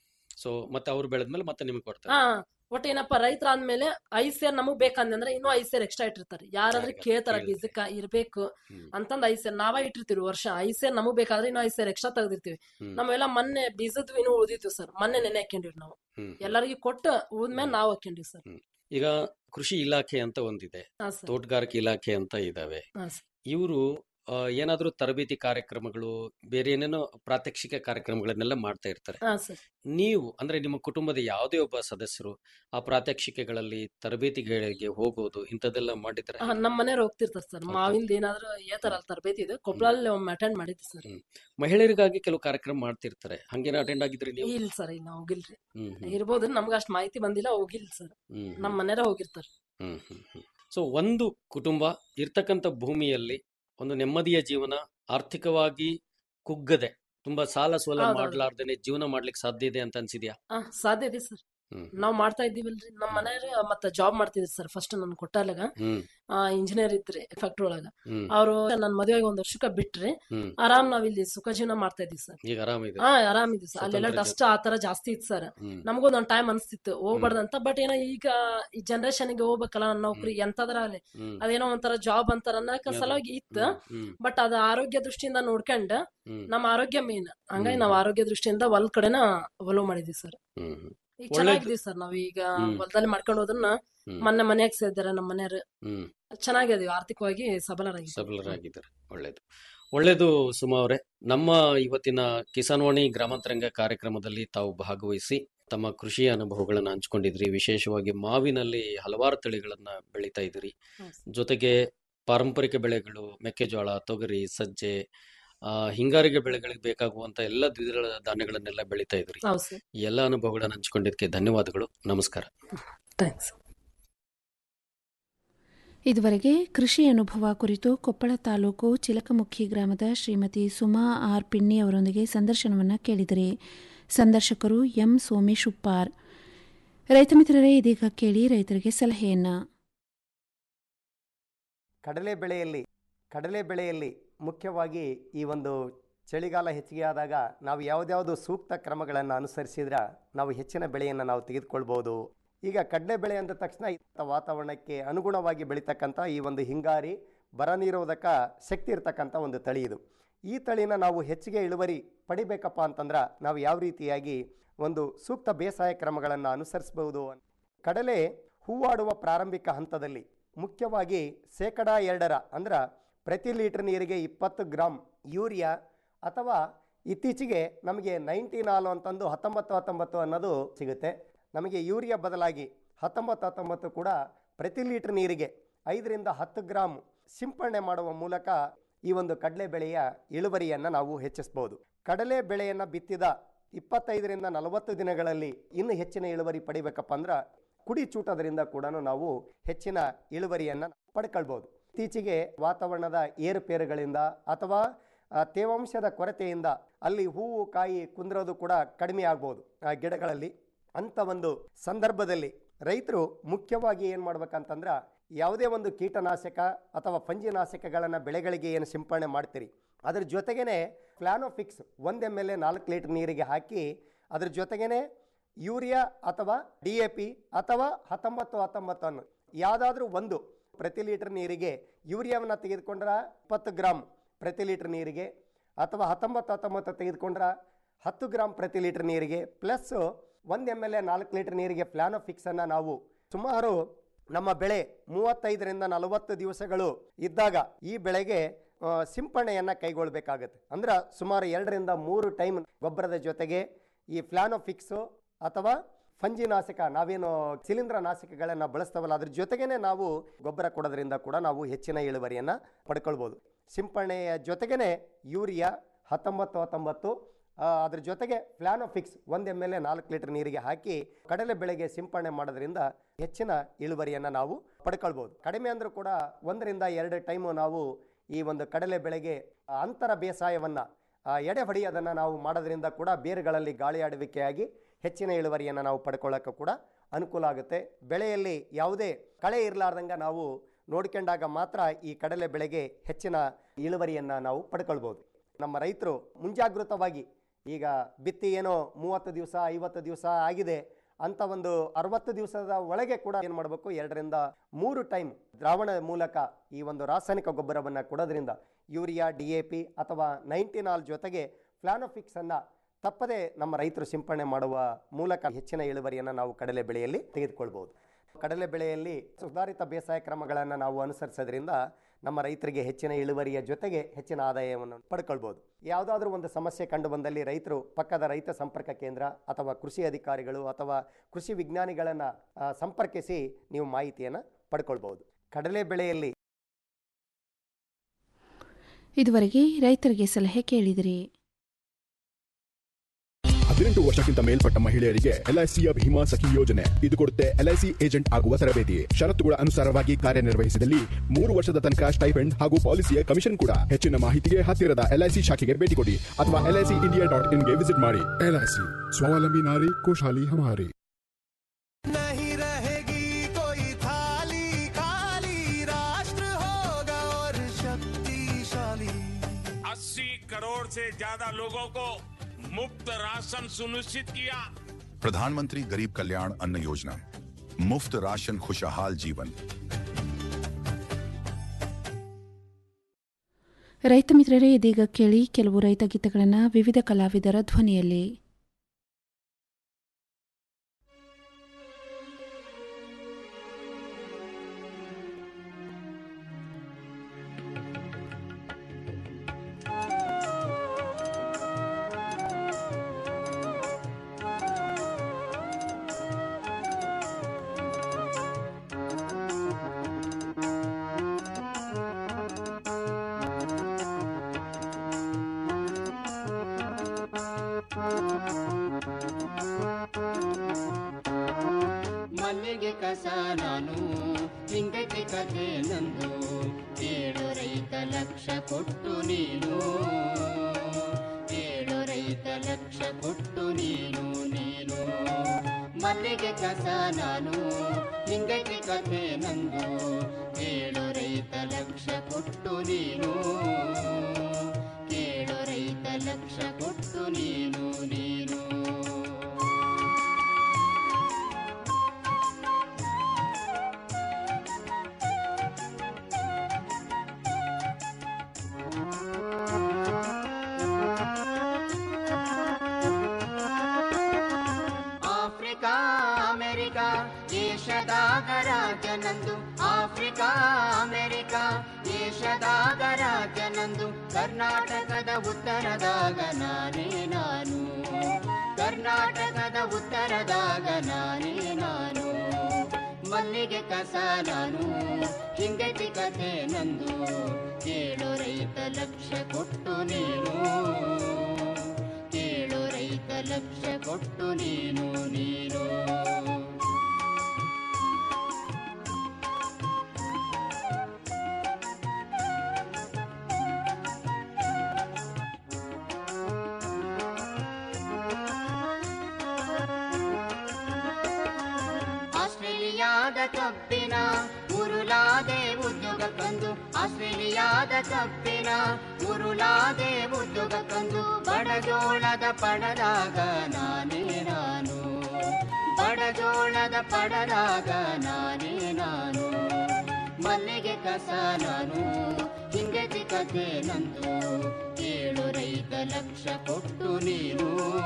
ಸೊ ಮತ್ತೆ ಅವ್ರು ಬೆಳೆದ್ಮೇಲೆ ಮತ್ತೆ ನಿಮಗೆ ಕೊಡ್ತಾರೆ ಹಾ ಒಟ್ಟು ಏನಪ್ಪಾ ರೈತರ ಆದ್ಮೇಲೆ ಐದ್ ಸೇರ್ ನಮಗ್ ಬೇಕಂದ್ರೆ ಇನ್ನೂ ಐದ್ ಸೇರ್ ಎಕ್ಸ್ಟ್ರಾ ಇಟ್ಟಿರ್ತಾರೆ ಯಾರಾದ್ರೂ ಯಾರಿಗಾದ್ರು ಕೇಳ್ತಾರ ಕೇಳಿದ್ರೆ. ಬೀಜಕ್ಕ ಇರ್ಬೇಕು ಹ್ಮ್. ಅಂತಂದ್ ಐದ್ ಸೇರ್ ನಾವೇ ಇಟ್ಟಿರ್ತೀವಿ ವರ್ಷ ಐದ್ ಸೇರ್ ನಮಗ್ ಬೇಕಾದ್ರೆ ಇನ್ನೂ ಐದ್ ಸೇರ್ ಎಕ್ಸ್ಟ್ರಾ ತೆಗ್ದಿರ್ತೀವಿ ಹ್ಮ್. ನಾವೆಲ್ಲ ಮೊನ್ನೆ ಬೀಜದ್ವು ಇನ್ನೂ ಉಳಿದಿತ್ತು ಸರ್ ಮೊನ್ನೆ ನೆನೆ ಹಾಕೊಂಡಿವಿ ನಾವು ಹ್ಮ್. ಎಲ್ಲರಿಗೂ ಕೊಟ್ಟು ಉಳ್ದ್ಮೇಲೆ ನಾವು ಹಾಕೊಂಡಿವಿ ಸರ್ ಈಗ ಕೃಷಿ ಇಲಾಖೆ ಅಂತ ಒಂದಿದೆ ಹಾ ಸರ್ ತೋಟಗಾರಿಕೆ ಇಲಾಖೆ ಅಂತ ಇದಾವೆ ಹಾ ಸರ್ ಇವರು ಏನಾದ್ರೂ ತರಬೇತಿ ಕಾರ್ಯಕ್ರಮಗಳು ಬೇರೆ ಏನೇನೋ ಪ್ರಾತ್ಯಕ್ಷಿಕ ಕಾರ್ಯಕ್ರಮಗಳನ್ನೆಲ್ಲ ಮಾಡ್ತಾ ಇರ್ತಾರೆ ಹಾ ಸರ್ ನೀವು ಅಂದ್ರೆ ನಿಮ್ಮ ಕುಟುಂಬದ ಯಾವುದೇ ಒಬ್ಬ ಸದಸ್ಯರು ಆ ಪ್ರಾತ್ಯಕ್ಷಿಕೆಗಳಲ್ಲಿ ತರಬೇತಿಗಳಿಗೆ ಹೋಗೋದು ಇಂಥದ್ದೆಲ್ಲ ಮಾಡಿದ್ರೆ ಹಾ, ನಮ್ ಮನೆಯವ್ರು ಹೋಗ್ತಿರ್ತಾರ ಸರ್ ಮಾವಿಂದ ಏನಾದ್ರು ಏತರ ತರಬೇತಿ ಇದೆ ಕೊಪ್ಪಳಲ್ಲಿ ಒಮ್ಮೆ ಅಟೆಂಡ್ ಮಾಡಿದ್ವಿ ಸರ್ ಮಹಿಳೆಯರಿಗಾಗಿ ಕೆಲವು ಕಾರ್ಯಕ್ರಮ ಮಾಡ್ತಿರ್ತಾರೆ ಹಂಗೇನ ಅಟೆಂಡ್ ಆಗಿದ್ರಿ ನೀವು ಇಲ್ಲ ಸರ್ ಇಲ್ಲ ಹೋಗಿಲ್ರಿ ಹ್ಮ್ ಹ್ಮ್. ಇರ್ಬೋದು ನಮ್ಗೆ ಅಷ್ಟ್ ಮಾಹಿತಿ ಬಂದಿಲ್ಲ ಹೋಗಿಲ್ಲ ಸರ್ ಹ್ಮ್ ನಮ್ ಮನೆಯವ್ರ ಹೋಗಿರ್ತಾರ ಹ್ಮ್ ಹ್ಮ್ ಹ್ಮ್ ಸೊ ಒಂದು ಕುಟುಂಬ ಇರ್ತಕ್ಕಂಥ ಭೂಮಿಯಲ್ಲಿ ಒಂದು ನೆಮ್ಮದಿಯ ಜೀವನ ಆರ್ಥಿಕವಾಗಿ ಕುಗ್ಗದೆ ತುಂಬಾ ಸಾಲ ಸೋಲ ಹೌದೌದು. ಮಾಡ್ಲಾರ್ದೇನೆ ಜೀವನ ಮಾಡ್ಲಿಕ್ಕೆ ಸಾಧ್ಯ ಇದೆ ಅಂತ ಅನ್ಸಿದ್ಯಾ ಹಾ ಸಾಧ್ಯ ಇದೆ ಸರ್ ಹ್ಮ್ ನಾವ್ ಮಾಡ್ತಾ ಇದ್ದೀವಲ್ರಿ ನಮ್ ಮನೆಯವ್ರ ಮತ್ತ ಜಾಬ್ ಮಾಡ್ತಿದ್ರಿ ಸರ್ ಫಸ್ಟ್ ನನ್ ಕೊಟ್ಟಾಗ ಹ್ಮ್ ಇಂಜಿನಿಯರ್ ಇದ್ರಿ ಫ್ಯಾಕ್ಟ್ರಿ ಒಳಗ ಹ್ಮ್ ಅವ್ರು ನನ್ ಮದುವೆಗೆ ಒಂದ್ ವರ್ಷಕ್ಕ ಬಿಟ್ರಿ ಹ್ಮ್ ಆರಾಮ್ ನಾವ್ ಇಲ್ಲಿ ಸುಖ ಜೀವನ ಮಾಡ್ತಾ ಇದೀವಿ ಸರ್ ಈಗ ಆರಾಮಿದೆ ಹಾ ಆರಾಮಿದ್ವಿ ಸರ್ ಅಲ್ಲೆಲ್ಲ ಸ್ವತಂತ್ರ ಡಸ್ಟ್ ಆ ತರ ಜಾಸ್ತಿ ಇತ್ತು ಸರ್ ಹ್ಮ್ ನಮಗೊಂದ್ ಒಂದ್ ಟೈಮ್ ಅನ್ಸ್ತಿತ್ತು ಹೋಗ್ಬಾರ್ದಂತ ಬಟ್ ಏನೋ ಈಗ ಈ ಜನರೇಷನ್ ಗೆ ಹೋಗ್ಬೇಕಲ್ಲ ನೌಕರಿ ಎಂತದ್ರಾಗಲಿ ಹ್ಮ್ ಅದೇನೋ ಒಂಥರ ಜಾಬ್ ಅಂತಾರ ಅನ್ನಕ ಸಲುವಾಗಿ ಇತ್ತು ಹ್ಮ್ ಬಟ್ ಅದ ಆರೋಗ್ಯ ದೃಷ್ಟಿಯಿಂದ ನೋಡ್ಕೊಂಡ್ ಹ್ಮ್ ನಮ್ಮ ಆರೋಗ್ಯ ಮೇನ್ ಹಂಗಾಗಿ ನಾವ್ ಆರೋಗ್ಯ ದೃಷ್ಟಿಯಿಂದ ಹೊಲ್ ಕಡೆನ ಒಲವು ಮಾಡಿದ್ವಿ ಸರ್ ಹ್ಮ್ ಹ್ಮ್ ಈಗ ಒಳ್ಳೇದು. ಚೆನ್ನಾಗಿದೀವಿ ಸರ್ ನಾವ್ ಈಗ ಹ್ಮ್. ಹೊಲದಲ್ಲಿ ಮಾಡ್ಕೊಂಡು ಹೋದನ್ನ ಹ್ಮ್. ಮೊನ್ನೆ ಮನೆಯಾಗ ಸೇರಿದಾರೆ ನಮ್ಮ ಮನೆಯವ್ರು ಹ್ಮ್ ಚೆನ್ನಾಗಿದೀವಿ ಆರ್ಥಿಕವಾಗಿ ಸಬಲರಾಗಿ ಸಬಲರಾಗಿದ್ದಾರೆ ಒಳ್ಳೇದು ಒಳ್ಳೇದು ಸುಮಾ ಅವರೇ ನಮ್ಮ ಇವತ್ತಿನ ಕಿಸಾನ್ವಾಣಿ ಗ್ರಾಮಾಂತರಂಗ ಕಾರ್ಯಕ್ರಮದಲ್ಲಿ ತಾವು ಭಾಗವಹಿಸಿ ತಮ್ಮ ಕೃಷಿ ಅನುಭವಗಳನ್ನು ಹಂಚ್ಕೊಂಡಿದ್ರಿ ವಿಶೇಷವಾಗಿ ಮಾವಿನಲ್ಲಿ ಹಲವಾರು ತಳಿಗಳನ್ನ ಬೆಳೀತಾ ಇದ್ದೀರಿ ಜೊತೆಗೆ ಪಾರಂಪರಿಕ ಬೆಳೆಗಳು ಮೆಕ್ಕೆಜೋಳ ತೊಗರಿ ಸಜ್ಜೆ ಆ ಹಿಂಗಾರಿಗೆ ಬೆಳೆಗಳಿಗೆ ಬೇಕಾಗುವಂತ ಎಲ್ಲ ದ್ವಿದಳ ಧಾನ್ಯಗಳನ್ನೆಲ್ಲ ಬೆಳೀತಾ ಇದ್ರಿ ಹೌದು ಸರ್ ಈ ಎಲ್ಲ ಅನುಭವಗಳನ್ನು ಹಂಚ್ಕೊಂಡಿದ್ದಕ್ಕೆ ಧನ್ಯವಾದಗಳು ನಮಸ್ಕಾರ ಥ್ಯಾಂಕ್ಸ್ ಇದುವರೆಗೆ ಕೃಷಿ ಅನುಭವ ಕುರಿತು ಕೊಪ್ಪಳ ತಾಲೂಕು ಚಿಲಕಮುಖಿ ಗ್ರಾಮದ ಶ್ರೀಮತಿ ಸುಮಾ ಆರ್ ಪಿಣ್ಣಿ ಅವರೊಂದಿಗೆ ಸಂದರ್ಶನವನ್ನು ಕೇಳಿದರೆ ಸಂದರ್ಶಕರು ಎಂ ಸೋಮೇಶ್ ಉಪ್ಪಾರ್ ರೈತ ಮಿತ್ರರೇ ಇದೀಗ ಕೇಳಿ ರೈತರಿಗೆ ಸಲಹೆಯನ್ನ ಕಡಲೆ ಬೆಳೆಯಲ್ಲಿ ಕಡಲೆ ಬೆಳೆಯಲ್ಲಿ ಮುಖ್ಯವಾಗಿ ಈ ಒಂದು ಚಳಿಗಾಲ ಹೆಚ್ಚಿಗೆ ಆದಾಗ ನಾವು ಯಾವುದ್ಯಾವುದು ಸೂಕ್ತ ಕ್ರಮಗಳನ್ನು ಅನುಸರಿಸಿದ್ರೆ ನಾವು ಹೆಚ್ಚಿನ ಬೆಳೆಯನ್ನು ನಾವು ತೆಗೆದುಕೊಳ್ಬೋದು ಈಗ ಕಡಲೆ ಬೆಳೆ ಅಂದ ತಕ್ಷಣ ಇತ್ತ ವಾತಾವರಣಕ್ಕೆ ಅನುಗುಣವಾಗಿ ಬೆಳೀತಕ್ಕಂಥ ಈ ಒಂದು ಹಿಂಗಾರಿ ಬರ ನಿರೋಧಕ ಶಕ್ತಿ ಇರತಕ್ಕಂಥ ಒಂದು ತಳಿ ಇದು ಈ ತಳಿನ ನಾವು ಹೆಚ್ಚಿಗೆ ಇಳುವರಿ ಪಡಿಬೇಕಪ್ಪ ಅಂತಂದ್ರೆ ನಾವು ಯಾವ ರೀತಿಯಾಗಿ ಒಂದು ಸೂಕ್ತ ಬೇಸಾಯ ಕ್ರಮಗಳನ್ನು ಅನುಸರಿಸಬಹುದು ಕಡಲೆ ಹೂವಾಡುವ ಪ್ರಾರಂಭಿಕ ಹಂತದಲ್ಲಿ ಮುಖ್ಯವಾಗಿ ಶೇಕಡ ಎರಡರ ಅಂದ್ರೆ ಪ್ರತಿ ಲೀಟರ್ ನೀರಿಗೆ ಇಪ್ಪತ್ತು ಗ್ರಾಮ್ ಯೂರಿಯಾ ಅಥವಾ ಇತ್ತೀಚೆಗೆ ನಮಗೆ ನೈನ್ಟೀನ್ ಹಾಲು ಅಂತಂದು ಹತ್ತೊಂಬತ್ತು ಹತ್ತೊಂಬತ್ತು ಅನ್ನೋದು ಸಿಗುತ್ತೆ ನಮಗೆ ಯೂರಿಯಾ ಬದಲಾಗಿ ಹತ್ತೊಂಬತ್ತು ಹತ್ತೊಂಬತ್ತು ಕೂಡ ಪ್ರತಿ ಲೀಟರ್ ನೀರಿಗೆ ಐದರಿಂದ ಹತ್ತು ಗ್ರಾಮ್ ಸಿಂಪಡಣೆ ಮಾಡುವ ಮೂಲಕ ಈ ಒಂದು ಕಡಲೆ ಬೆಳೆಯ ಇಳುವರಿಯನ್ನು ನಾವು ಹೆಚ್ಚಿಸ್ಬೋದು ಕಡಲೆ ಬೆಳೆಯನ್ನು ಬಿತ್ತಿದ ಇಪ್ಪತ್ತೈದರಿಂದ ನಲವತ್ತು ದಿನಗಳಲ್ಲಿ ಇನ್ನೂ ಹೆಚ್ಚಿನ ಇಳುವರಿ ಪಡಿಬೇಕಪ್ಪ ಅಂದ್ರೆ ಕುಡಿ ಚೂಟೋದ್ರಿಂದ ಕೂಡ ನಾವು ಹೆಚ್ಚಿನ ಇಳುವರಿಯನ್ನು ಪಡ್ಕೊಳ್ಬೋದು ಇತ್ತೀಚೆಗೆ ವಾತಾವರಣದ ಏರುಪೇರುಗಳಿಂದ ಅಥವಾ ಆ, ತೇವಾಂಶದ ಕೊರತೆಯಿಂದ ಅಲ್ಲಿ ಹೂವು ಕಾಯಿ ಕುಂದಿರೋದು ಕೂಡ ಕಡಿಮೆ ಆಗ್ಬೋದು ಆ ಗಿಡಗಳಲ್ಲಿ ಅಂಥ ಒಂದು ಸಂದರ್ಭದಲ್ಲಿ ರೈತರು ಮುಖ್ಯವಾಗಿ ಏನು ಮಾಡ್ಬೇಕಂತಂದ್ರೆ ಯಾವುದೇ ಒಂದು ಕೀಟನಾಶಕ ಅಥವಾ ಫಂಜಿನಾಶಕಗಳನ್ನು ಬೆಳೆಗಳಿಗೆ ಏನು ಸಿಂಪಡಣೆ ಮಾಡ್ತೀರಿ ಅದ್ರ ಜೊತೆಗೇನೆ ಫ್ಲಾನೋಫಿಕ್ಸ್ ಒಂದು ಎಮ್ ಎಲ್ ಎ ನಾಲ್ಕು ಲೀಟರ್ ನೀರಿಗೆ ಹಾಕಿ ಅದ್ರ ಜೊತೆಗೇನೆ ಯೂರಿಯಾ ಅಥವಾ ಡಿ ಎ ಪಿ ಅಥವಾ ಹತ್ತೊಂಬತ್ತು ಹತ್ತೊಂಬತ್ತು ಅನ್ನು ಯಾವುದಾದ್ರೂ ಒಂದು ಪ್ರತಿ ಲೀಟರ್ ನೀರಿಗೆ ಯೂರಿಯಾವನ್ನು ತೆಗೆದುಕೊಂಡ್ರೆ ಇಪ್ಪತ್ತು ಗ್ರಾಮ್ ಪ್ರತಿ ಲೀಟರ್ ನೀರಿಗೆ ಅಥವಾ ಹತ್ತೊಂಬತ್ತು ಹತ್ತೊಂಬತ್ತು ತೆಗೆದುಕೊಂಡ್ರೆ ಹತ್ತು ಗ್ರಾಮ್ ಪ್ರತಿ ಲೀಟರ್ ನೀರಿಗೆ ಪ್ಲಸ್ ಒಂದು ಎಮ್ ಎಲ್ ಎ ನಾಲ್ಕು ಲೀಟರ್ ನೀರಿಗೆ ಫ್ಲಾನೋಫಿಕ್ಸನ್ನು ನಾವು ಸುಮಾರು ನಮ್ಮ ಬೆಳೆ ಮೂವತ್ತೈದರಿಂದ ನಲವತ್ತು ದಿವಸಗಳು ಇದ್ದಾಗ ಈ ಬೆಳೆಗೆ ಆ, ಸಿಂಪಡಣೆಯನ್ನು ಕೈಗೊಳ್ಳಬೇಕಾಗತ್ತೆ ಅಂದ್ರೆ ಸುಮಾರು ಎರಡರಿಂದ ಮೂರು ಟೈಮ್ ಗೊಬ್ಬರದ ಜೊತೆಗೆ ಈ ಫ್ಲಾನೋಫಿಕ್ಸು ಅಥವಾ ಫಂಜಿನಾಶಕ ನಾವೇನು ಶಿಲೀಂಧ್ರ ನಾಶಕಗಳನ್ನು ಬಳಸ್ತವಲ್ಲ ಅದ್ರ ಜೊತೆಗೇನೆ ನಾವು ಗೊಬ್ಬರ ಕೊಡೋದ್ರಿಂದ ಕೂಡ ನಾವು ಹೆಚ್ಚಿನ ಇಳುವರಿಯನ್ನು ಪಡ್ಕೊಳ್ಬೋದು ಸಿಂಪಡಣೆಯ ಜೊತೆಗೇನೆ ಯೂರಿಯಾ ಹತ್ತೊಂಬತ್ತು ಹತ್ತೊಂಬತ್ತು ಆ, ಅದ್ರ ಜೊತೆಗೆ ಫ್ಲಾನೋಫಿಕ್ಸ್ ಒಂದು ಎಮ್ ಎಲ್ ಎ ನಾಲ್ಕು ಲೀಟರ್ ನೀರಿಗೆ ಹಾಕಿ ಕಡಲೆ ಬೆಳೆಗೆ ಸಿಂಪಡಣೆ ಮಾಡೋದ್ರಿಂದ ಹೆಚ್ಚಿನ ಇಳುವರಿಯನ್ನು ನಾವು ಪಡ್ಕೊಳ್ಬೋದು ಕಡಿಮೆ ಅಂದರೂ ಕೂಡ ಒಂದರಿಂದ ಎರಡು ಟೈಮು ನಾವು ಈ ಒಂದು ಕಡಲೆ ಬೆಳೆಗೆ ಆ, ಅಂತರ ಬೇಸಾಯವನ್ನು ಎಡೆ ಹೊಡೆಯೋದನ್ನು ನಾವು ಮಾಡೋದ್ರಿಂದ ಕೂಡ ಬೇರುಗಳಲ್ಲಿ ಗಾಳಿ ಆಡುವಿಕೆಯಾಗಿ ಹೆಚ್ಚಿನ ಇಳುವರಿಯನ್ನು ನಾವು ಪಡ್ಕೊಳ್ಳೋಕ್ಕೂ ಕೂಡ ಅನುಕೂಲ ಆಗುತ್ತೆ ಬೆಳೆಯಲ್ಲಿ ಯಾವುದೇ ಕಳೆ ಇರಲಾರ್ದಂಗೆ ನಾವು ನೋಡ್ಕೊಂಡಾಗ ಮಾತ್ರ ಈ ಕಡಲೆ ಬೆಳೆಗೆ ಹೆಚ್ಚಿನ ಇಳುವರಿಯನ್ನು ನಾವು ಪಡ್ಕೊಳ್ಬೋದು ನಮ್ಮ ರೈತರು ಮುಂಜಾಗೃತವಾಗಿ ಈಗ ಬಿತ್ತಿ ಏನೋ ಮೂವತ್ತು ದಿವಸ ಐವತ್ತು ದಿವಸ ಆಗಿದೆ ಅಂತ ಒಂದು ಅರವತ್ತು ದಿವಸದ ಒಳಗೆ ಕೂಡ ಏನು ಮಾಡಬೇಕು ಎರಡರಿಂದ ಮೂರು ಟೈಮ್ ದ್ರಾವಣ ಮೂಲಕ ಈ ಒಂದು ರಾಸಾಯನಿಕ ಗೊಬ್ಬರವನ್ನು ಕೊಡೋದ್ರಿಂದ ಯೂರಿಯಾ ಡಿ ಎ ಪಿ ಅಥವಾ ನೈಂಟಿನಾಲ್ ಜೊತೆಗೆ ಫ್ಲಾನೋಫಿಕ್ಸನ್ನು ತಪ್ಪದೆ ನಮ್ಮ ರೈತರು ಸಿಂಪಡಣೆ ಮಾಡುವ ಮೂಲಕ ಹೆಚ್ಚಿನ ಇಳುವರಿಯನ್ನು ನಾವು ಕಡಲೆ ಬೆಳೆಯಲ್ಲಿ ತೆಗೆದುಕೊಳ್ಬೋದು ಕಡಲೆ ಬೆಳೆಯಲ್ಲಿ ಸುಧಾರಿತ ಬೇಸಾಯ ಕ್ರಮಗಳನ್ನು ನಾವು ಅನುಸರಿಸೋದ್ರಿಂದ ನಮ್ಮ ರೈತರಿಗೆ ಹೆಚ್ಚಿನ ಇಳುವರಿಯ ಜೊತೆಗೆ ಹೆಚ್ಚಿನ ಆದಾಯವನ್ನು ಪಡ್ಕೊಳ್ಬೋದು ಯಾವುದಾದ್ರೂ ಒಂದು ಸಮಸ್ಯೆ ಕಂಡು ಬಂದಲ್ಲಿ ರೈತರು ಪಕ್ಕದ ರೈತ ಸಂಪರ್ಕ ಕೇಂದ್ರ ಅಥವಾ ಕೃಷಿ ಅಧಿಕಾರಿಗಳು ಅಥವಾ ಕೃಷಿ ವಿಜ್ಞಾನಿಗಳನ್ನು ಆ, ಸಂಪರ್ಕಿಸಿ ನೀವು ಮಾಹಿತಿಯನ್ನು ಪಡ್ಕೊಳ್ಬೋದು ಕಡಲೆ ಬೆಳೆಯಲ್ಲಿ ಇದುವರೆಗೆ ರೈತರಿಗೆ ಸಲಹೆ ಕೇಳಿದಿರಿ ಹದಿನೆಂಟು ವರ್ಷಕ್ಕಿಂತ ಮೇಲ್ಪಟ್ಟ ಮಹಿಳೆಯರಿಗೆ ಎಲ್ಐಸಿಯ ಭೀಮಾ ಸಖಿ ಯೋಜನೆ ಇದು ಕೊಡುತ್ತೆ ಎಲ್ಐಸಿ ಏಜೆಂಟ್ ಆಗುವ ತರಬೇತಿ ಷರತ್ತುಗಳ ಅನುಸಾರವಾಗಿ ಕಾರ್ಯನಿರ್ವಹಿಸಿದಲ್ಲಿ ಮೂರು ವರ್ಷದ ತನಕ ಸ್ಟೈಫೆಂಡ್ ಹಾಗೂ ಪಾಲಿಸಿಯ ಕಮಿಷನ್ ಕೂಡ ಹೆಚ್ಚಿನ ಮಾಹಿತಿಗೆ ಹತ್ತಿರದ ಎಲ್ಐಸಿ ಶಾಖೆಗೆ ಭೇಟಿ ಕೊಡಿ ಅಥವಾ ಎಲ್ಐಸಿ ಇಂಡಿಯಾ ಡಾಟ್ ಇನ್ಗೆ ವಿಸಿಟ್ ಮಾಡಿ ಎಲ್ಐಸಿ ಸ್ವಾವಲಂಬಿ ನಾರಿ खुशहाली हमारी नहीं रहेगी कोई थाली खाली राष्ट्र होगा और शक्तिशाली अस्सी करोड़ से ज्यादा लोगों को मुफ्त राशन सुनिश्चित किया प्रधानमंत्री गरीब कल्याण अन्न योजना मुफ्त राशन खुशहाल जीवन ರೈತ ಮಿತ್ರರೇ ಇದೀಗ ಕೇಳಿ ಕೆಲವು ರೈತ ಗೀತೆಗಳನ್ನು ವಿವಿಧ ಕಲಾವಿದರ ಧ್ವನಿಯಲ್ಲಿ ಮಲ್ಲಿಗೆ ಕಸ ನಾನು ಹಿಂಗಕ್ಕೆ ಕಥೆ ನಂದು ಏಳು ರೈತ ಲಕ್ಷ ಕೊಟ್ಟು ನೀನು ಏಳು ರೈತ ಲಕ್ಷ ಕೊಟ್ಟು ನೀನು ನೀನು ಮಲ್ಲಿಗೆ ಕಸ ನಾನು ಹಿಂಗಕ್ಕೆ ಕಥೆ ನಂದು ಏಳು ರೈತ ಲಕ್ಷ ಕೊಟ್ಟು ನೀನು ಏಳು ರೈತ ಲಕ್ಷ ಕೊಟ್ಟು ನೀನು ನೀನು ಆಫ್ರಿಕಾ ಅಮೆರಿಕ ಏಷದಾಗ ರಾಜನಂದು ಆಫ್ರಿಕಾ ಅಮೆರಿಕ ಏಷದಾಗ ರಾಜನಂದು ಕರ್ನಾಟಕದ ಉತ್ತರದಾಗ ನಾನೇ ನಾನು ಕರ್ನಾಟಕದ ಉತ್ತರದಾಗ ನಾನೇ ನಾನು ಮಲ್ಲಿಗೆ ಕಸ ನಾನು ಹಿಂಗತಿ ಕಥೆ ನಂದು ಕೇಳು ರೈತ ಲಕ್ಷ ಕೊಟ್ಟು ನೀನು ಕೇಳು ರೈತ ಲಕ್ಷ ಕೊಟ್ಟು ನೀನು ನೀನು ಆಸ್ಟ್ರೇಲಿಯಾದ ಕಬ್ಬಿನ ಉರುಳಾದೆ ಉದ್ಯೋಗ ಕಂದು ಆಸ್ಟ್ರೇಲಿಯಾದ ಕಬ್ಬಿನ ಉರುಳಾದೆ ಉದ್ಯೋಗ ಕಂದು ಬಡಜೋಳದ ಪಡದಾಗ ನಾನೇ ನಾನು ಬಡಜೋಳದ ಪಡದಾಗ ನಾನೇ ನಾನು ಮಲ್ಲಿಗೆ ಕಸ ನಾನು ಹಿಂಗತಿ ಕಥೆ ನಂದು ಏಳು ರೈತ ಲಕ್ಷ ಕೊಟ್ಟು ನೀನು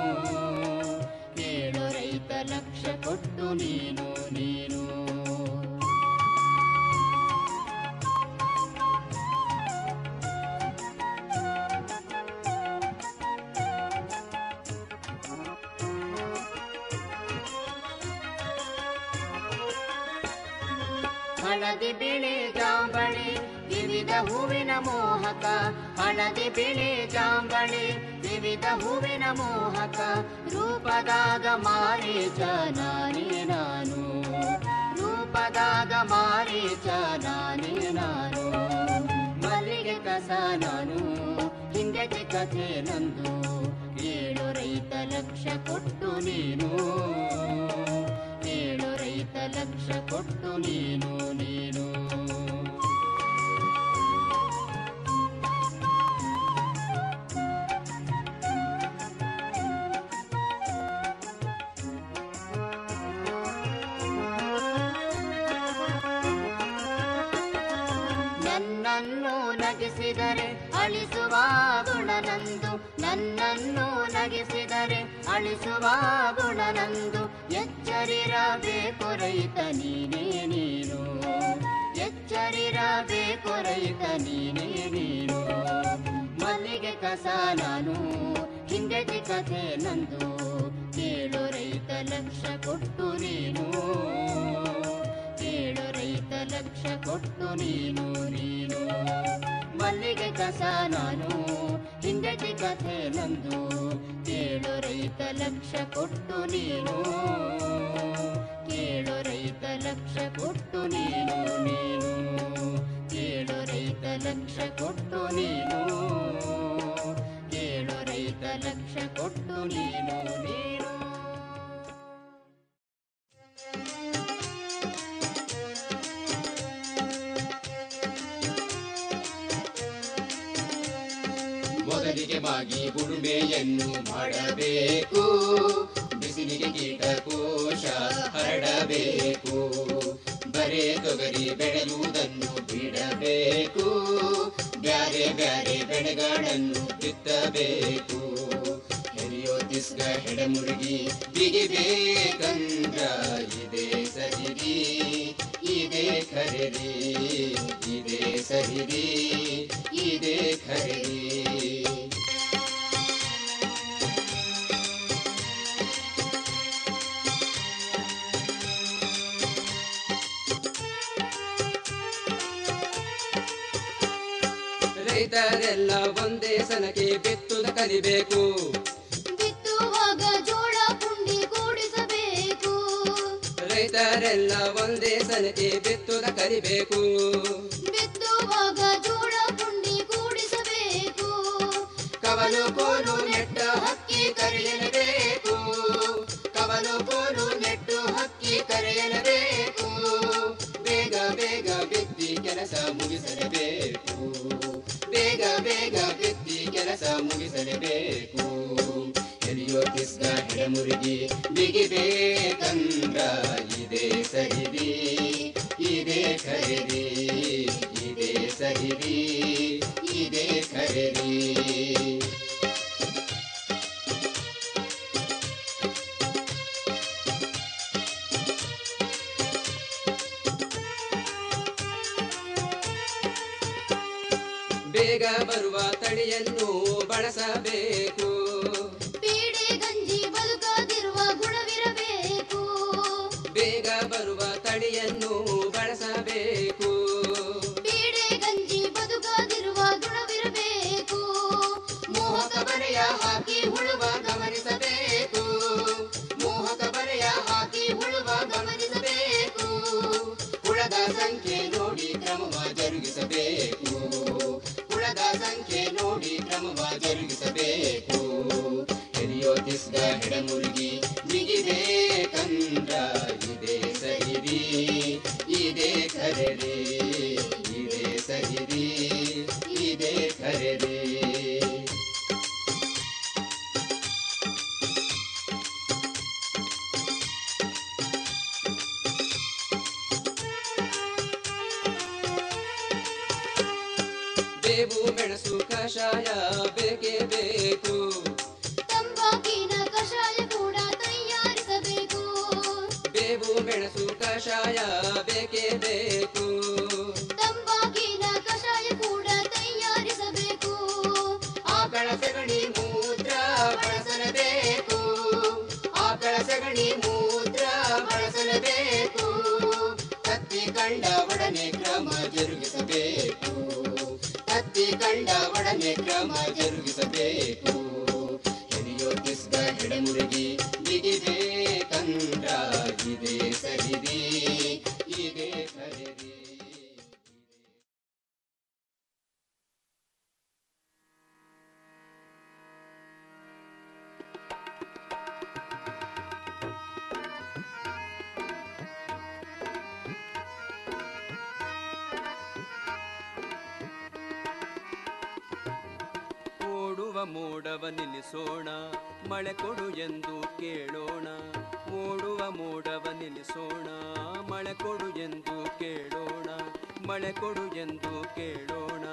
ಏಳು ರೈತ ಲಕ್ಷ ಕೊಟ್ಟು ನೀನು ನೀನು ಹಳದಿ ಬಿಳಿ ಜಾಂಬಳಿ ವಿವಿಧ ಹೂವಿನ ಮೋಹಕ ಹಳದಿ ಬಿಳಿ ಜಾಂಬಳಿ ವಿವಿಧ ಹೂವಿನ ಮೋಹಕ ರೂಪದಾಗ ಮಾರೀಚ ನಾನೇ ನಾನು ರೂಪದಾಗ ಮಾರೀಚ ನಾನೇ ನಾನು ಮಲ್ಲಿಗೆ ಕಸ ನಾನು ಹಿಂಗತಿ ಕಥೆ ನಂದು ಏಳು ರೈತ ಲಕ್ಷ ಕೊಟ್ಟು ನೀನು ಏಳು ಲಕ್ಷ ಕೊಟ್ಟು ನೀನು ನೀನು ನನ್ನನ್ನು ನಗಿಸಿದರೆ ಅಳಿಸುವ ಗುಣನಂದು ನನ್ನನ್ನು ನಗಿಸಿದರೆ ಅಳಿಸುವ ಗುಣನಂದು ಎಚ್ಚರಿರಬೇಕು ರೈತ ನೀನೇ ನೀನು ಎಚ್ಚರಿರಬೇಕು ರೈತ ನೀನೇ ನೀನು ಮಲ್ಲಿಗೆ ಕಸ ನಾನು ಹಿಂದೆಟಿ ಕಥೆ ನಂದು ಕೇಳು ರೈತ ಲಕ್ಷ ಕೊಟ್ಟು ನೀನು ಕೇಳು ರೈತ ಲಕ್ಷ ಕೊಟ್ಟು ನೀನು ನೀನು ಮಲ್ಲಿಗೆ ಕಸ ನಾನು ಹಿಂದೆಟಿ ಕಥೆ ನಂದು ಕೇಳು ರೈತ ಲಕ್ಷ ಕೊಟ್ಟು ನೀನು ಕೇಳು ರೈತ ಲಕ್ಷ ಕೊಟ್ಟು ನೀನು ನೀನು ಕೇಳು ರೈತ ಲಕ್ಷ ಕೊಟ್ಟು ನೀನು ಕೇಳು ರೈತ ಲಕ್ಷ ಕೊಟ್ಟು ನೀನು ನೀನು ಮೊದಲಿಗೆ ಮಾಗಿ ಉಳುಮೆಯನ್ನು ಮಾಡಬೇಕು ಬಿಸಿಲಿಗೆ ಕೀಟಕೋಶ ಹರಡಬೇಕು ಬರೇ ತೊಗರಿ ಬೆಳೆಯುವುದನ್ನು ಬಿಡಬೇಕು ಬ್ಯಾರೆ ಬ್ಯಾರೆ ಬೆಳೆಗಳನ್ನು ಬಿತ್ತಬೇಕು ಹೆರಿಯೋ ತಿಸ್ಗ ಹೆಡಮುರುಗಿ ಬಿಗಿಬೇಕಂದ್ರ ಇದೇ ಸರಿರಿ ಇದೇ ಖರೀರಿ ಇದೇ ಸರಿರಿ ಇದೇ ಖರೀರಿ ರೈತರೆಲ್ಲ ಒಂದೇ ಸನಕ್ಕೆ ಬಿತ್ತುದ ಕಲಿಬೇಕು ಬಿತ್ತುವಾಗ ಜೋಳ ಪುಂಡಿ ಕೂಡಿಸಬೇಕು ರೈತರೆಲ್ಲ ಒಂದೇ ಸನಕ್ಕೆ ಬಿತ್ತುದ ಕಲಿಬೇಕು ಬಿತ್ತುವಾಗ ಜೋಳ ಪುಂಡಿ ಕೂಡಿಸಬೇಕು ಕವಲು ಕೋಲು ನೆಟ್ಟ ಹಕ್ಕಿ ಕರೆಯಲೇಬೇಕು ಕವಲು ಕೋಲು ನೆಟ್ಟು ಹಕ್ಕಿ ಕರೆಯಲೇಬೇಕು ಬೇಗ ಬೇಗ ಬಿತ್ತಿ ಕೆಲಸ ಮುಗಿಸಲೇಬೇಕು ಬೇಗ ಬೇಗ ಬಿತ್ತಿ ಕೆಲಸ ಮುಗಿಸಲೇಬೇಕು ಎಲಿಯೋ ಕಿಸ್ಗ ಹೆಡಮುರುಗಿ ಬಿಗಿಬೇಕಂದ್ರ ಇದೇ ಸರಿದಿ ಇದೇ ಖರೀದಿ ಇದೇ ಸರಿದಿ ಇದೇ ಖರೀದಿ ಬೇಗ ಬರುವ ತಳಿಯನ್ನು ಬಳಸಬೇಕು ಪೀಡೆ ಗಂಜಿ ಬದುಕದಿರುವ ಗುಣವಿರಬೇಕು ಬೇಗ ಬರುವ ತಳಿಯನ್ನು ಬಳಸಬೇಕು ಪೀಡೆ ಗಂಜಿ ಬದುಕದಿರುವ ಗುಣವಿರಬೇಕು ಮೋಹಕ ಬರೆಯ ಹಾಕಿ ಹುಳುವ ಗಮನಿಸಬೇಕು ಮೋಹಕ ಬರೆಯ ಹಾಕಿ ಹುಳುವ ಗಮನಿಸಬೇಕು ಹುಳದ ಸಂಖ್ಯೆ ನೋಡಿ ಕ್ರಮವ ಜರುಗಿಸಬೇಕು ಹುಳದ ಸಂಖ್ಯೆ ನೋಡಿ ಕ್ರಮವ ಜರುಗಿಸಬೇಕು ಹೆರಿಯೋ ತಿಸ್ಗ ಹೆಡಮುರುಗಿ ಬಿಗಿಬೇಕಂದ್ರ ಇದೇ ಸಹಿರಿ ಇದೇ ಖರೀರಿ ಇದೇ ಸಹಿರಿ ಇದೇ ಖರೀರಿ ಬೇವು ಮೆಣಸು ಕಷಾಯ ಬೇಕೇ ಬೇಕು ತಂಬಾಕಿನ ಕಷಾಯ ಕೂಡ ತಯಾರಿಸಬೇಕು ಬೇವು ಮೆಣಸು ಕಷಾಯ ಬೇಕೇ ಬೇಕು ತಂಬಾಕಿನ ಕಷಾಯ ಕೂಡ ತಯಾರಿಸಬೇಕು ಆಕಳ ಸಗಣಿ ಮೂತ್ರ ಬಳಸಲೇಬೇಕು ಆಕಳ ಸಗಣಿ ಮೂತ್ರ ಬಳಸಲೇಬೇಕು ಕತ್ತಿ ಕಂಡ ಒಡನೆ ಕ್ರಮ ಜರುಗಿಸಬೇಕು ಕತ್ತಿ ಕಂಡ ಒಡನೆ ಕ್ರಮ ಜರುಗಿಸಬೇಕು ಹೆರಿಯೋ ಕಿಸ್ಗ ಹೆಡಮುರುಗಿ ಬಿಗಿಬೇಕಂದ್ರ ಇದೇ ಸರಿದಿ ಇದೇ ಖರೀದಿ ಮೋಡವ ನಿಲ್ಲಿಸೋಣ ಮಳೆ ಕೊಡು ಎಂದು ಕೇಳೋಣ ಓಡುವ ಮೋಡವ ನಿಲ್ಲಿಸೋಣ ಮಳೆ ಕೊಡು ಎಂದು ಕೇಳೋಣ ಮಳೆ ಕೊಡು ಎಂದು ಕೇಳೋಣ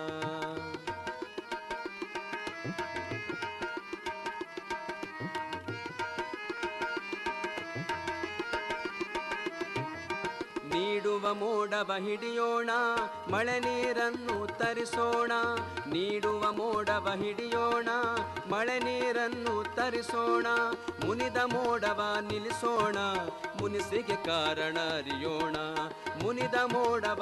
ನೀಡುವ ಮೋಡವ ಹಿಡಿಯೋಣ ಮಳೆ ನೀರನ್ನು ತರಿಸೋಣ ನೀಡುವ ಮೋಡವ ಹಿಡಿಯೋಣ ಮಳೆ ನೀರನ್ನು ತರಿಸೋಣ ಮುನಿದ ಮೋಡವ ನಿಲ್ಲಿಸೋಣ ಮುನಿಸಿಗೆ ಕಾರಣ ಅರಿಯೋಣ ಮುನಿದ ಮೋಡವ